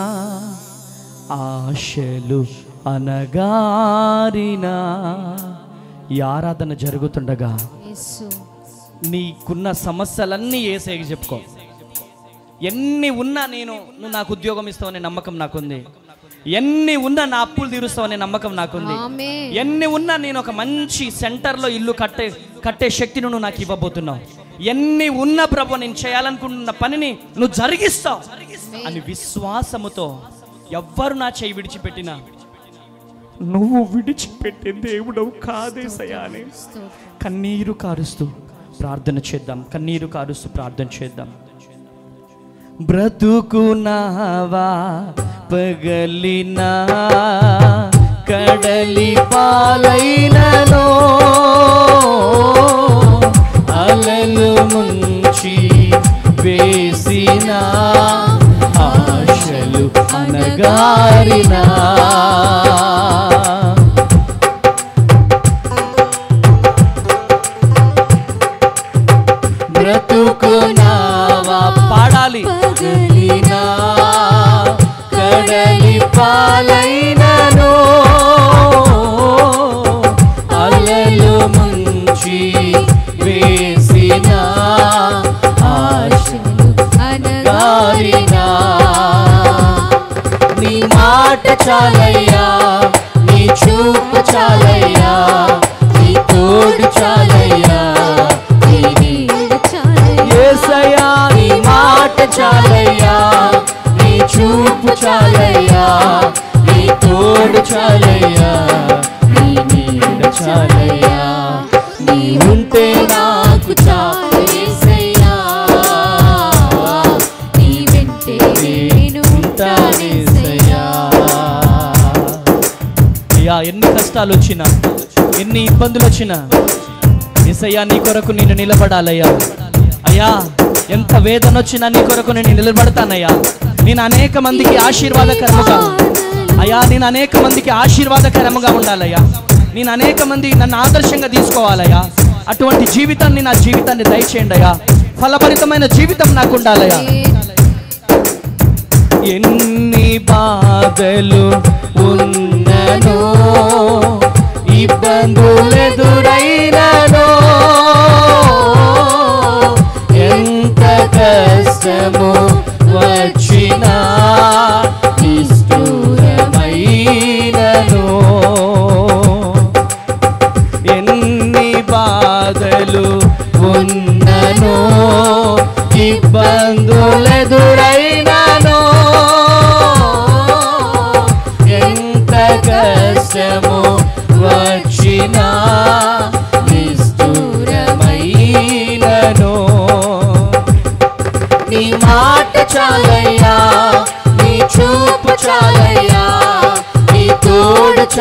ఆశలు అనగారిన ఈ ఆరాధన జరుగుతుండగా యేసు నీకున్న సమస్యలన్నీ ఏసైకి చెప్పుకో ఎన్ని ఉన్నా నేను నువ్వు నాకు ఉద్యోగం ఇస్తావనే నమ్మకం నాకుంది ఎన్ని ఉన్నా నా అప్పులు తీరుస్తావనే నమ్మకం నాకుంది ఆమేన్ ఎన్ని ఉన్నా నేను ఒక మంచి సెంటర్లో ఇల్లు కట్టే కట్టే శక్తిని నువ్వు నాకు ఇవ్వబోతున్నావు ఎన్ని ఉన్నా ప్రభు నేను చేయాలనుకుంటున్న పనిని నువ్వు జరిగిస్తావు అని విశ్వాసముతో ఎవ్వరు నా చేయి విడిచిపెట్టినా నువ్వు విడిచిపెట్టే దేవుడవు కాదేసయా అని స్తోత్రం కన్నీరు కారుస్తూ ప్రార్థన చేద్దాం కన్నీరు కారుస్తూ ప్రార్థన చేద్దాం బ్రతుకునావా పగలినా కడలి పాలైనలో అలలు ముంచి వేసిన ఆశలు అనగారినా బ్రతుకునావా పాడాలి పగలినా కడలి పాలైనను అలలు ముంచి వేసిన ఆశలు అనగారినా ఆశగారినా నీ మాట చాలయ్యా నీ చూపు చాలయ్యా నీ తోడు చాలయ్యా నీ నీడ చాలయ్యా ఏసయ్యా నీ మాట చాలయ్యా నీ చూపు చాలయ్యా నీ తోడు చాలయ్యా నీ నీడ చాలయ్యా నీ ఉంటే నాకు చాలు యేసయ్యా నీ వెంటే నేను ఉంటానేసయ్యా అయ్యా ఎన్ని కష్టాలు వచ్చినా ఎన్ని ఇబ్బందులు వచ్చినా ఎసయ్యా నీ కొరకు నేను నిలబడాలయ్యా అయ్యా ఎంత వేదన వచ్చినా నీ కొరకు నేను నిలబడతానయ్యా నేను అనేక మందికి ఆశీర్వాదకరముగా అయ్యా నేను అనేక మందికి ఆశీర్వాదకరముగా ఉండాలయ్యా నేను అనేక మంది నన్ను ఆదర్శంగా తీసుకోవాలయ్యా అటువంటి జీవితాన్ని నా జీవితాన్ని దయచేయండి అయ్యా ఫలభరితమైన జీవితం నాకు ఉండాలయ్యా ఎన్ని బాధలు ఉన్ననో ఇబ్బందులెదురైనను ఎంత కష్టము వచ్చినా నిష్ఠూరమైనను ఎన్ని బాధలు ఉన్ననో ఇబ్బందులెదురైనను ఎంత కష్టము వచ్చినా నిష్ఠూరమైనను నీ మాట చాలయ్యా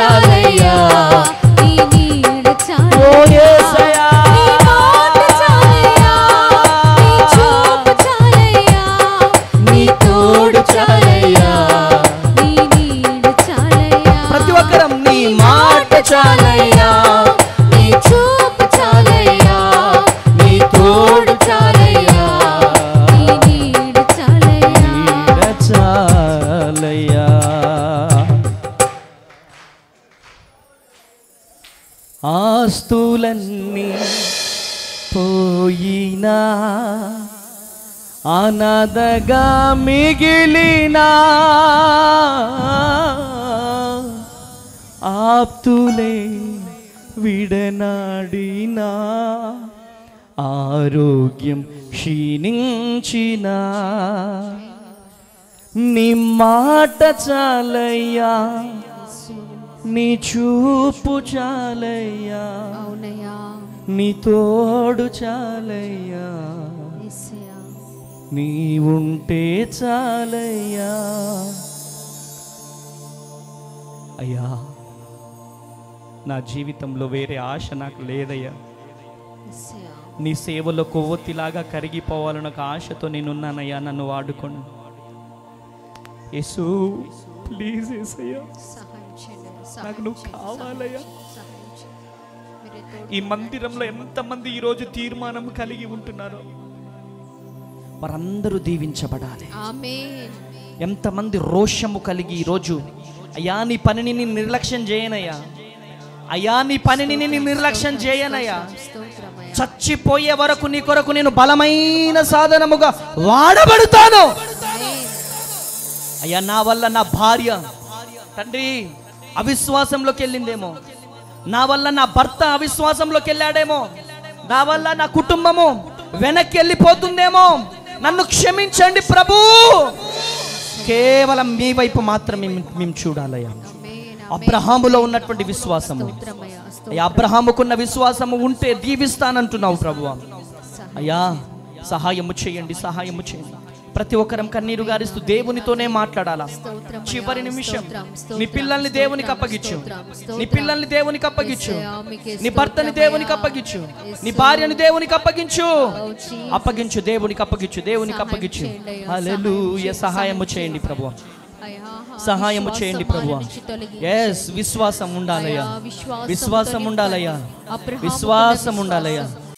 చాలయ్యా నీ నీడ ఓ చాలయ్యా యేసయ్యా నీ మాట చాలయ్యా నీ చూపు చాలయ్యా నీ తోడు చాలయ్యా నీ నీడ చాలయ్యా ప్రతి ఒక్కరం నీ మాట చాలయ్యా నీ చూపు చాలయ్యా నీ తోడు చాలయ్యా నీ నీడ చాలయ్యా నీడ చాలయ్యా ఆస్తులన్నీ పోయినా అనాథగా మిగిలినా ఆప్తులే విడనాడినా ఆరోగ్యం క్షీణించినా నీ మాట చాలయ్యా నీ చూపు చాలయ్యా అవునయ్యా నీ తోడు చాలయ్యా యేసయ్యా నీ ఉంటే చాలయ్యా అయ్యా నా జీవితంలో వేరే ఆశ నాకు లేదయ్యా యేసయ్యా నీ సేవలో కొవ్వొత్తిలాగా కరిగిపోవాలని ఒక ఆశతో నేనున్నానయ్యా నన్ను వాడుకోను యేసు ప్లీజ్ యేసయ్యా సహాయం చేయండి నాకు సహాయం నువ్వు చేయండి, కావాలయ్యా. సహాయం చేయండి. మీరే తోడు ఈ మందిరంలో ఎంతమంది ఈరోజు తీర్మానం కలిగి ఉంటున్నారో వారందరూ దీవించబడాలి ఆమేన్ ఎంతమంది రోషము కలిగి ఈరోజు అయ్యా నీ పనిని నేను నిర్లక్ష్యం చేయనయ్యా అయ్యా నీ పనిని నేను నిర్లక్ష్యం చేయనయ్యా స్తోత్రమయ్యా చచ్చిపోయే వరకు నీ కొరకు నేను బలమైన సాధనముగా వాడబడతాను ఆమేన్ అయ్యా నా వల్ల నా భార్య తండ్రి అవిశ్వాసంలోకి వెళ్ళిందేమో నా వల్ల నా భర్త అవిశ్వాసంలోకి వెళ్ళాడేమో నా వల్ల నా కుటుంబము వెనక్కి వెళ్ళిపోతుందేమో నన్ను క్షమించండి ప్రభు కేవలం మీ వైపు మాత్రమే మేము- మేము చూడాలయ్యా ఆమేన్ అబ్రహాములో ఉన్నటువంటి విశ్వాసము స్తోత్రమయ్యా అయ్యా అబ్రహాముకున్న విశ్వాసము ఉంటే దీవిస్తానంటున్నావు ప్రభువా స్తోత్రం అయ్యా సహాయము చేయండి సహాయము చేయండి ప్రతి ఒక్కరం కన్నీరు గారిస్తూ దేవునితోనే మాట్లాడాలా స్తోత్రం చివరి నిమిషం స్తోత్రం, నీ స్తోత్రం, పిల్లల్ని దేవునికి స్తోత్రం, అప్పగించు స్తోత్రం, నీ స్తోత్రం. పిల్లల్ని దేవునికి అప్పగించు యేసయ్యా, మీకే నీ భర్తని స్తోత్రమయ్యా. దేవునికి అప్పగించు నీ యేసు. భార్యని దేవునికి అప్పగించు ఓ జీసస్. అప్పగించు దేవునికి అప్పగించు దేవునికి సహాయం అప్పగించు చేయండి అయ్యా, హల్లెలూయా సహాయం సహాయము చేయండి, చేయండి ప్రభు అయ్యా, సహాయము విశ్వాసం చేయండి మా ప్రభు నుంచి తొలగించండి. ఎస్ విశ్వాసం ఉండాలయ్యా అయ్యా, విశ్వాసం విశ్వాసం తొలగించండి. ఉండాలయ్యా అబ్రహాముకున్న విశ్వాసం ఉండాలయ్యా విశ్వాసం.